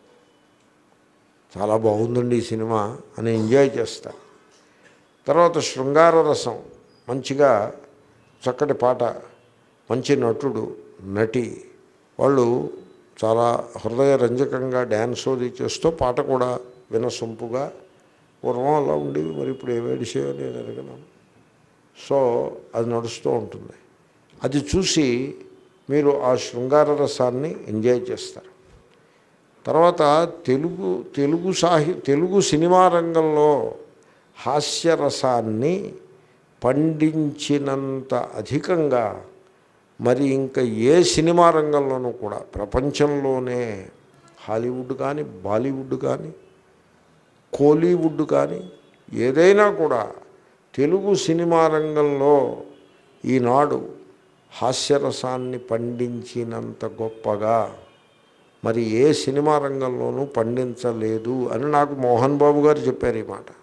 చాలా బాగుందండి ఈ సినిమా అని ఎంజాయ్ చేస్తారు తర్వాత శృంగార రసం మంచిగా చక్కటి పాట మంచి నటుడు నటి వాళ్ళు చాలా హృదయ రంజకంగా డ్యాన్స్ అది చేస్తూ పాట కూడా వినసొంపుగా పూర్వం అలా ఉండేవి మరి ఇప్పుడు ఏమేడిసాయో నేను ఎరగను సో అది నడుస్తూ ఉంటుంది అది చూసి మీరు ఆ శృంగార రసాన్ని ఎంజాయ్ చేస్తారు తర్వాత తెలుగు తెలుగు సాహి తెలుగు సినిమా రంగంలో హాస్యరసాన్ని పండించినంత అధికంగా మరి ఇంకా ఏ సినిమా రంగంలోనూ కూడా ప్రపంచంలోనే హాలీవుడ్ కానీ బాలీవుడ్ కానీ కోలీవుడ్ కానీ ఏదైనా కూడా తెలుగు సినిమా రంగంలో ఈనాడు హాస్యరసాన్ని పండించినంత గొప్పగా మరి ఏ సినిమా రంగంలోనూ పండించలేదు అని నాకు మోహన్ బాబు గారు చెప్పారు ఈ మాట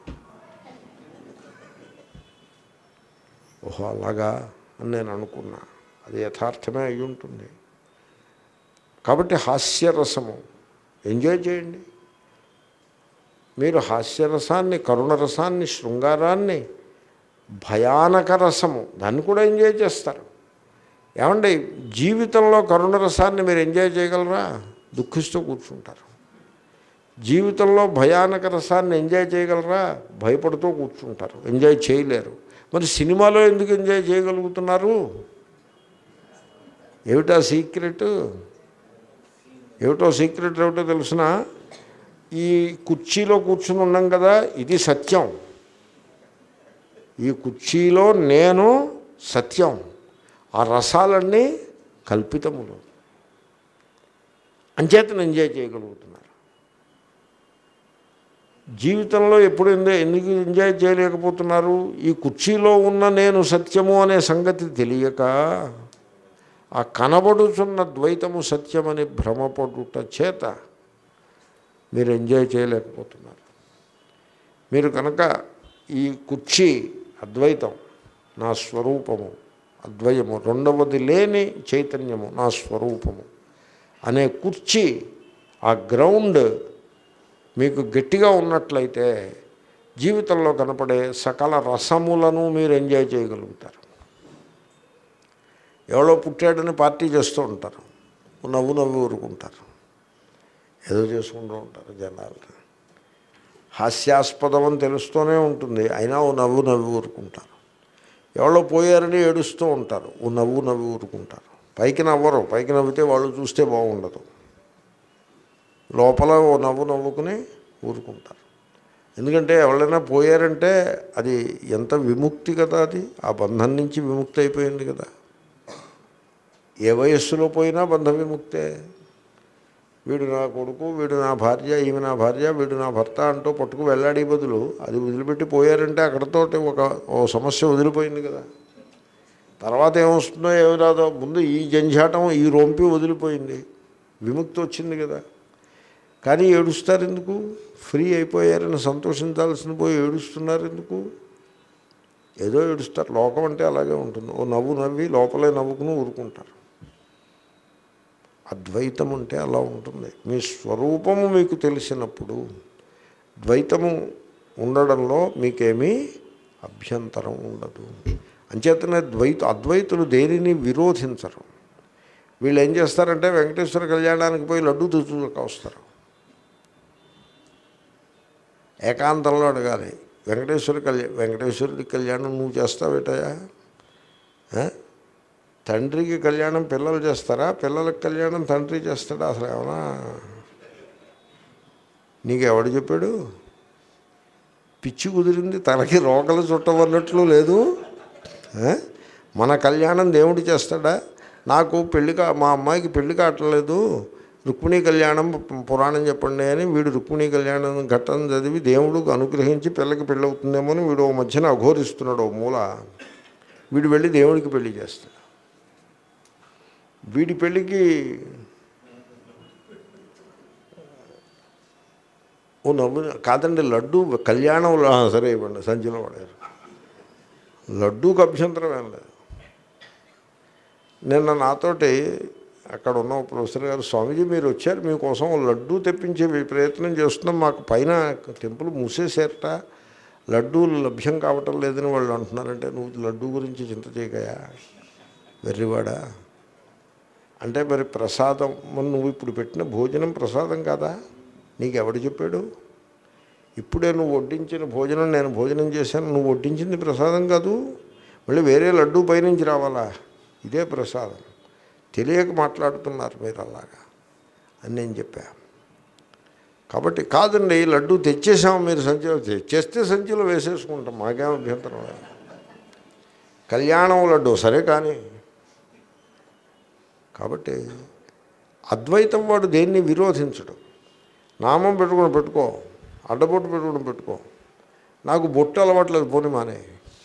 ఓహో అలాగా అని నేను అనుకున్నా అది యథార్థమే అయి ఉంటుంది కాబట్టి హాస్యరసము ఎంజాయ్ చేయండి మీరు హాస్యరసాన్ని కరుణ రసాన్ని శృంగారాన్ని భయానక రసము దాన్ని కూడా ఎంజాయ్ చేస్తారు ఏమండి జీవితంలో కరుణ రసాన్ని మీరు ఎంజాయ్ చేయగలరా దుఃఖిస్తూ కూర్చుంటారు జీవితంలో భయానక రసాన్ని ఎంజాయ్ చేయగలరా భయపడుతూ కూర్చుంటారు ఎంజాయ్ చేయలేరు మరి సినిమాలో ఎందుకు ఎంజాయ్ చేయగలుగుతున్నారు ఏమిటా సీక్రెట్ ఏమిటో సీక్రెట్ ఏమిటో తెలిసిన ఈ కుర్చీలో కూర్చుని ఉన్నాం కదా ఇది సత్యం ఈ కుర్చీలో నేను సత్యం ఆ రసాలన్నీ కల్పితములు అంచేతను ఎంజాయ్ చేయగలుగుతున్నారు జీవితంలో ఎప్పుడు ఎంజాయ్ ఎందుకు ఎంజాయ్ చేయలేకపోతున్నారు ఈ కుర్చీలో ఉన్న నేను సత్యము అనే సంగతి తెలియక ఆ కనబడుచున్న ద్వైతము సత్యమని భ్రమపడుట చేత మీరు ఎంజాయ్ చేయలేకపోతున్నారు మీరు కనుక ఈ కుర్చీ అద్వైతం నా స్వరూపము అద్వయము రెండవది లేని చైతన్యము నా స్వరూపము అనే కుర్చీ ఆ గ్రౌండ్ మీకు గట్టిగా ఉన్నట్లయితే జీవితంలో కనపడే సకల రసములను మీరు ఎంజాయ్ చేయగలుగుతారు ఎవరో పుట్టాడని పార్టీ చేస్తూ ఉంటారు నవ్వు నవ్వు ఊరుకుంటారు ఏదో చేసుకుంటూ ఉంటారు జనాలు హాస్యాస్పదం అని తెలుస్తూనే ఉంటుంది అయినా ఓ నవ్వు నవ్వి ఊరుకుంటారు ఎవరో పోయారని ఏడుస్తూ ఉంటారు ఓ నవ్వు నవ్వి ఊరుకుంటారు పైకి నవ్వరు పైకి నవ్వితే వాళ్ళు చూస్తే బాగుండదు లోపల ఓ నవ్వు నవ్వుకుని ఊరుకుంటారు ఎందుకంటే ఎవరైనా పోయారంటే అది ఎంత విముక్తి కదా అది ఆ బంధం నుంచి విముక్తి అయిపోయింది కదా ఏ వయస్సులో పోయినా బంధ విముక్తే వీడు నా కొడుకు వీడు నా భార్య ఈమె నా భార్య వీడు నా భర్త అంటూ పట్టుకు వెళ్ళాడి బదులు అది వదిలిపెట్టి పోయారంటే అక్కడతోటి ఒక ఓ సమస్య వదిలిపోయింది కదా తర్వాత ఏమొస్తుందో ఏమి రాదో ముందు ఈ జంఝాటం ఈ రొంపి వదిలిపోయింది విముక్తి వచ్చింది కదా కానీ ఏడుస్తారు ఎందుకు ఫ్రీ అయిపోయారని సంతోషించాల్సిన పోయి ఏడుస్తున్నారు ఎందుకు ఏదో ఏడుస్తారు లోకం అంటే అలాగే ఉంటుంది ఓ నవ్వు నవ్వి లోపలే నవ్వుకుని ఊరుకుంటారు అద్వైతం అంటే అలా ఉంటుంది మీ స్వరూపము మీకు తెలిసినప్పుడు ద్వైతము ఉండడంలో మీకేమీ అభ్యంతరం ఉండదు అంచేతనే ద్వైత అద్వైతులు దేనిని విరోధించరు వీళ్ళు ఏం చేస్తారంటే వెంకటేశ్వర కళ్యాణానికి పోయి లడ్డు తెచ్చుక వస్తారు ఏకాంతంలో అడగాలి వెంకటేశ్వర కళ్యాణ వెంకటేశ్వరుడి కళ్యాణం నువ్వు చేస్తావేటయా ఆ? తండ్రికి కళ్యాణం పిల్లలు చేస్తారా పిల్లలకి కళ్యాణం తండ్రి చేస్తాడా అసలు ఏమన్నా నీకు ఎవడు చెప్పాడు పిచ్చి కుదిరింది తనకి రోకలు చుట్టవన్నట్లు లేదు ఆ? మన కళ్యాణం దేవుడు చేస్తాడా నాకు పెళ్లి కా మా అమ్మాయికి పెళ్లి కావట్లేదు రుక్మిణీ కళ్యాణం పురాణం చెప్పండి అని వీడు రుక్మిణీ కళ్యాణం ఘట్టం చదివి దేవుడికి అనుగ్రహించి పిల్లకి పెళ్ళి అవుతుందేమో అని వీడు ఓ మధ్యన అఘోరిస్తున్నాడు ఓ మూల వీడు వెళ్ళి దేవుడికి పెళ్లి చేస్తాడు వీడి పెళ్ళికి ఓ నవ్వు కాదండి లడ్డు కళ్యాణంలో ఆ, సరే ఇవ్వండి సంచిలో పడారు లడ్డూకి అభ్యంతరం ఏం లేదు నిన్న నాతోటి అక్కడ ఉన్న ఒక ప్రొఫెసర్ గారు స్వామీజీ మీరు వచ్చారు మీకోసం ఓ లడ్డూ తెప్పించే ప్రయత్నం చేస్తున్నాం మాకు పైన టెంపుల్ మూసేశారట లడ్డూలు లభ్యం కావటం లేదని వాళ్ళు అంటున్నారంటే నువ్వు లడ్డూ గురించి చింత చేయకయా వెర్రివాడా అంటే మరి ప్రసాదం మరి నువ్వు ఇప్పుడు పెట్టిన భోజనం ప్రసాదం కాదా నీకు ఎవడు చెప్పాడు ఇప్పుడే నువ్వు వడ్డించిన భోజనం నేను భోజనం చేశాను నువ్వు వడ్డించింది ప్రసాదం కాదు మళ్ళీ వేరే లడ్డూ పైనుంచి రావాలా ఇదే ప్రసాదం తెలియక మాట్లాడుతున్నారు మీరు అలాగా అని నేను చెప్పా కాబట్టి కాదండి ఈ లడ్డూ తెచ్చేసాము మీరు సంచిలో తెచ్చేస్తే సంచిలో వేసేసుకుంటాం మాకేం అభ్యంతరం లేదు కళ్యాణం లడ్డు సరే కానీ కాబట్టి అద్వైతం వాడు దేన్ని విరోధించడు నామం పెట్టుకుని పెట్టుకో అడ్డబొట్టు పెట్టుకుని పెట్టుకో నాకు బొట్టు అలవాట్లేదు పోని మానే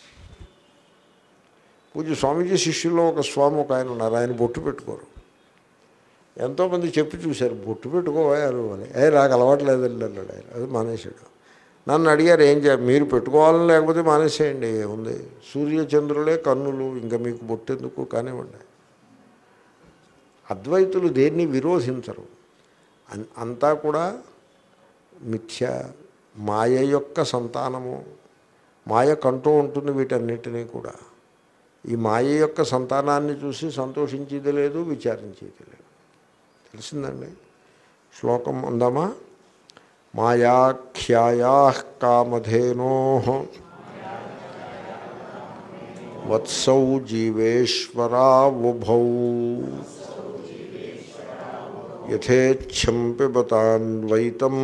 పూజ స్వామీజీ శిష్యుల్లో ఒక స్వామి ఒక ఆయన ఉన్నారు ఆయన బొట్టు పెట్టుకోరు ఎంతోమంది చెప్పి చూశారు బొట్టు పెట్టుకోవారు అని ఏ నాకు అలవాట్లేదండి అన్నాడు ఆయన అది మానేశాడు నన్ను అడిగారు ఏం చేయాలి మీరు పెట్టుకోవాలని లేకపోతే మానేసేయండి ఉంది సూర్యచంద్రులే కన్నులు ఇంకా మీకు బొట్టు ఎందుకు కానివ్వండి అద్వైతులు దేన్ని విరోధించరు అన్- అంతా కూడా మిథ్య మాయ యొక్క సంతానము మాయ కంటూ ఉంటుంది వీటన్నిటినీ కూడా ఈ మాయ యొక్క సంతానాన్ని చూసి సంతోషించేది లేదు విచారించేది లేదు తెలిసిందండి శ్లోకం ఉందామా మాయాఖ్యాయా కామధేనో వత్సౌ జీవేశ్వరావుభౌ యథేచ్ఛం పిబతాన్వైతం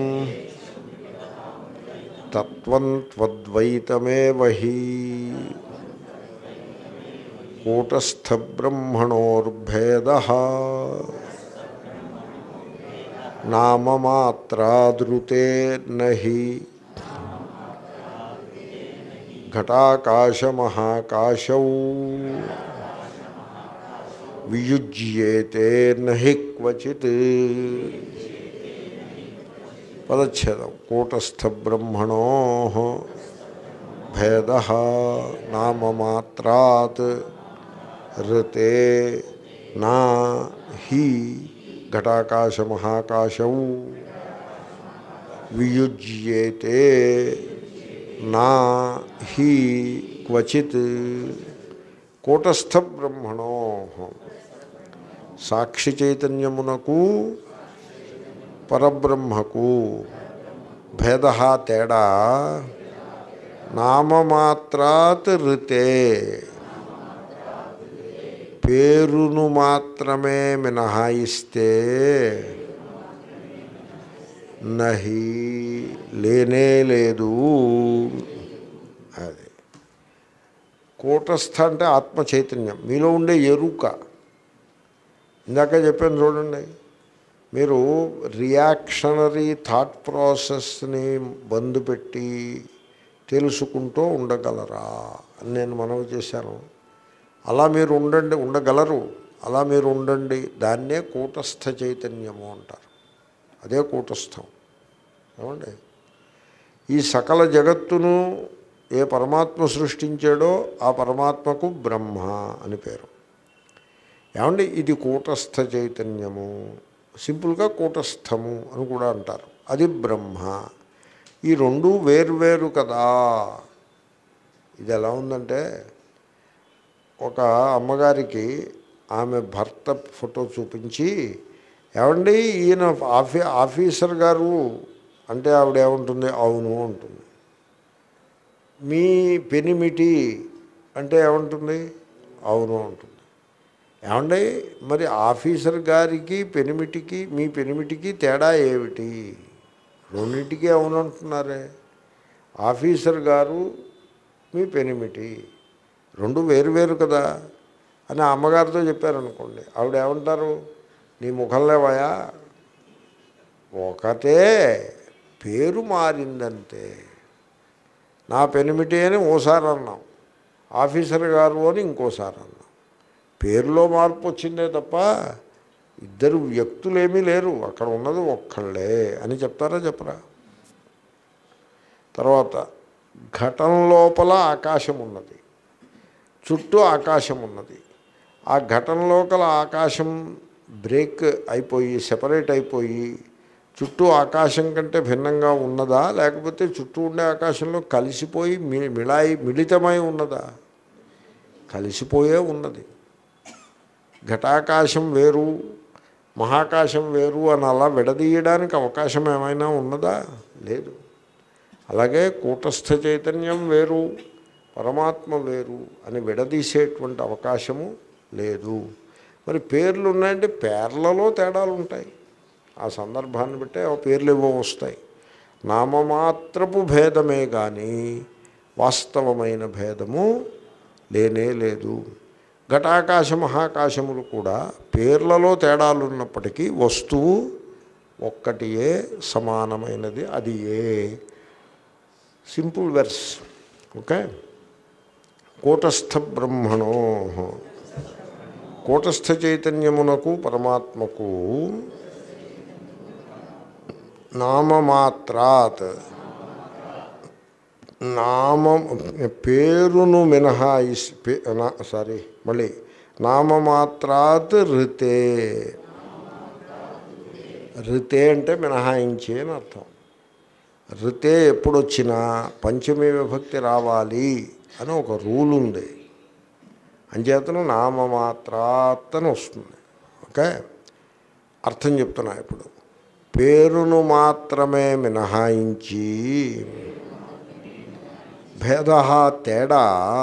తత్వం త్వద్వైతమేవ హి కూటస్థబ్రహ్మణోర్భేద నామమాత్రాదృతే నహి ఘటాకాశమహాకాశౌ వియుజ్యేతే నహి క్వచిత్ పదచ్ఛేదం కూటస్థబ్రహ్మణో భేద నామమాత్రాత్ ఋతే నా హి ఘటాకాశమహాకాశౌ వియుజ్యేతే నా హి క్వచిత్ కూటస్థ బ్రహ్మణో సాక్షి చైతన్యమునకు పరబ్రహ్మకు భేద తేడా నామమాత్రాత్ ఋతే పేరును మాత్రమే మినహాయిస్తే నహి లేనే లేదు అది కూటస్థ అంటే ఆత్మ చైతన్యం మీలో ఉండే ఎరుక ఇందాక చెప్పాను చూడండి మీరు రియాక్షనరీ థాట్ ప్రాసెస్ని బంద్ పెట్టి తెలుసుకుంటూ ఉండగలరా అని నేను మనవి చేశాను అలా మీరు ఉండండి ఉండగలరు అలా మీరు ఉండండి దాన్నే కూటస్థ చైతన్యము అంటారు అదే కూటస్థం ఏమండి ఈ సకల జగత్తును ఏ పరమాత్మ సృష్టించాడో ఆ పరమాత్మకు బ్రహ్మ అని పేరు ఏమండి ఇది కూటస్థ చైతన్యము సింపుల్గా కూటస్థము అని కూడా అంటారు అది బ్రహ్మ ఈ రెండు వేర్వేరు కదా ఇది ఎలా ఉందంటే ఒక అమ్మగారికి ఆమె భర్త ఫోటో చూపించి ఏమండి ఈయన ఆఫీ ఆఫీసర్ గారు అంటే ఆవిడ ఏముంటుంది అవును ఉంటుంది మీ పెనిమిటి అంటే ఏముంటుంది అవును ఉంటుంది ఏమండి మరి ఆఫీసర్ గారికి పెనిమిటికి మీ పెనిమిటికి తేడా ఏమిటి రెండింటికి అవునంటున్నారే ఆఫీసర్ గారు మీ పెనిమిటి రెండు వేరు వేరు కదా అని ఆ అమ్మగారితో చెప్పారనుకోండి ఆవిడ ఏమంటారు నీ ముఖంలేవయా ఒకటే పేరు మారిందంతే నా పెనిమిటి అని ఓసారి అన్నాం ఆఫీసర్ గారు అని ఇంకోసారి అన్నాం పేరులో మార్పు వచ్చిందే తప్ప ఇద్దరు వ్యక్తులేమీ లేరు అక్కడ ఉన్నది ఒక్కళ్ళే అని చెప్తారా చెప్పరా తర్వాత ఘటన లోపల ఆకాశం ఉన్నది చుట్టూ ఆకాశం ఉన్నది ఆ ఘటన లోపల ఆకాశం బ్రేక్ అయిపోయి సెపరేట్ అయిపోయి చుట్టూ ఆకాశం కంటే భిన్నంగా ఉన్నదా లేకపోతే చుట్టూ ఉండే ఆకాశంలో కలిసిపోయి మి మిళాయి మిళితమై ఉన్నదా కలిసిపోయే ఉన్నది ఘటాకాశం వేరు మహాకాశం వేరు అని అలా విడదీయడానికి అవకాశం ఏమైనా ఉన్నదా లేదు అలాగే కూటస్థ చైతన్యం వేరు పరమాత్మ వేరు అని విడదీసేటువంటి అవకాశము లేదు మరి పేర్లు ఉన్నాయంటే పేర్లలో తేడాలు ఉంటాయి ఆ సందర్భాన్ని బట్టే ఆ పేర్లు ఏవో వస్తాయి నామమాత్రపు భేదమే కానీ వాస్తవమైన భేదము లేనే లేదు ఘటాకాశ మహాకాశములు కూడా పేర్లలో తేడాలు ఉన్నప్పటికీ వస్తువు ఒక్కటియే సమానమైనది అది ఏ సింపుల్ వెర్స్ ఓకే కూటస్థ బ్రహ్మణో కూటస్థ చైతన్యమునకు పరమాత్మకు నామమాత్రాత్ నామ పేరును మినహాయిస్ పే- నా- సారీ మళ్ళీ నామమాత్రాత్ ఋతే ఋతే అంటే మినహాయించి అని అర్థం ఋతే ఎప్పుడొచ్చినా పంచమీ విభక్తి రావాలి అని ఒక రూల్ ఉంది అంచేతను నామమాత్రాత్ అని వస్తుంది ఓకే అర్థం చెప్తున్నా ఇప్పుడు పేరును మాత్రమే మినహాయించి భేద తేడా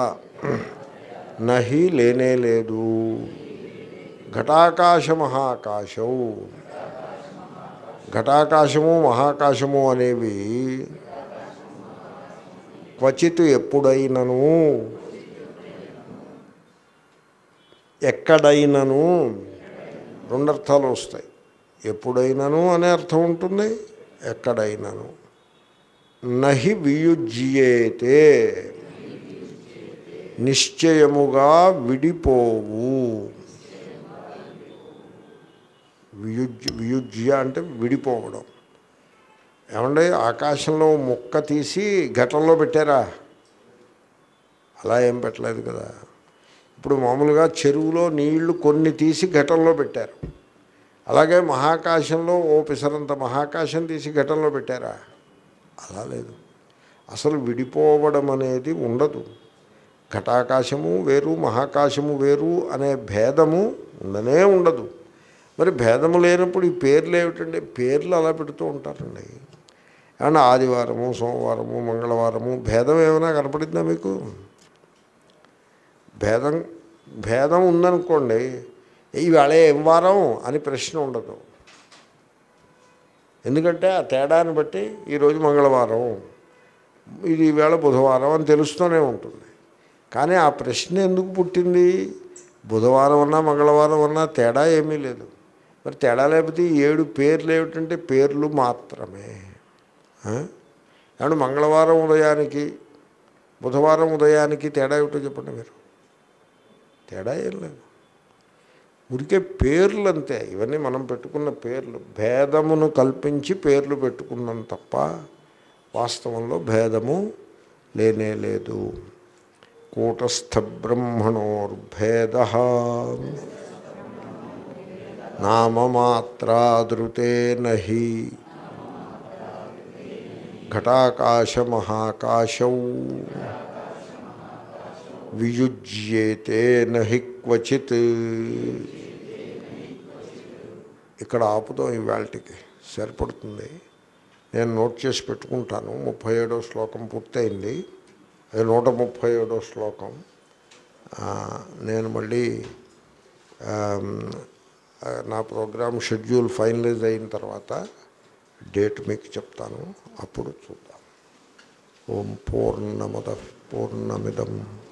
నహి లేనే లేదు ఘటాకాశ మహాకాశౌ ఘటాకాశము మహాకాశము అనేవి క్వచిత్ ఎప్పుడైనను ఎక్కడైనను రెండు అర్థాలు వస్తాయి ఎప్పుడైనను అనే అర్థం ఉంటుంది ఎక్కడైనను నహి వియుజ్యేతే నిశ్చయముగా విడిపోవు వియుజ్య వియుజ్య అంటే విడిపోవడం ఏమంటే ఆకాశంలో ముక్క తీసి ఘటంలో పెట్టారా అలా ఏం పెట్టలేదు కదా ఇప్పుడు మామూలుగా చెరువులో నీళ్లు కొన్ని తీసి ఘటంలో పెట్టారు అలాగే మహాకాశంలో ఓ పిసరంత మహాకాశం తీసి ఘటంలో పెట్టారా అలా లేదు అసలు విడిపోవడం అనేది ఉండదు ఘటాకాశము వేరు మహాకాశము వేరు అనే భేదము ఉండనే ఉండదు మరి భేదము లేనప్పుడు ఈ పేర్లు ఏమిటండి పేర్లు అలా పెడుతూ ఉంటారండి ఏమన్నా ఆదివారము సోమవారము మంగళవారము భేదం ఏమైనా కనపడిందా మీకు భేదం భేదం ఉందనుకోండి ఈవేళ ఏం వారం అని ప్రశ్న ఉండదు ఎందుకంటే ఆ తేడాన్ని బట్టి ఈరోజు మంగళవారం ఇది ఈవేళ బుధవారం అని తెలుస్తూనే ఉంటుంది కానీ ఆ ప్రశ్న ఎందుకు పుట్టింది బుధవారం అన్నా మంగళవారం అన్నా తేడా ఏమీ లేదు మరి తేడా లేకపోతే ఈ ఏడు పేర్లు ఏమిటంటే పేర్లు మాత్రమే ఏమంటే మంగళవారం ఉదయానికి బుధవారం ఉదయానికి తేడా ఏమిటో చెప్పండి మీరు తేడా ఏం లేదు ఉరికే పేర్లు అంతే ఇవన్నీ మనం పెట్టుకున్న పేర్లు భేదమును కల్పించి పేర్లు పెట్టుకున్నాం తప్ప వాస్తవంలో భేదము లేనే లేదు కూటస్థ బ్రహ్మణోర్భేద నామమాత్రాదృతే నహి ఘటాకాశమహాకాశౌ వియుజ్యేతే నహి క్వచిత్ ఇక్కడ ఆపుదాం ఇవాళకి సరిపడుతుంది నేను నోట్ చేసి పెట్టుకుంటాను ముప్పై ఏడో శ్లోకం పూర్తయింది అది నూట ముప్పై ఏడో శ్లోకం ఆ, నేను మళ్ళీ ఆమ్, ఆ, నా ప్రోగ్రామ్ షెడ్యూల్ ఫైనలైజ్ అయిన తర్వాత డేట్ మీకు చెప్తాను అప్పుడు చూద్దాం ఓం పూర్ణమద పూర్ణమిదం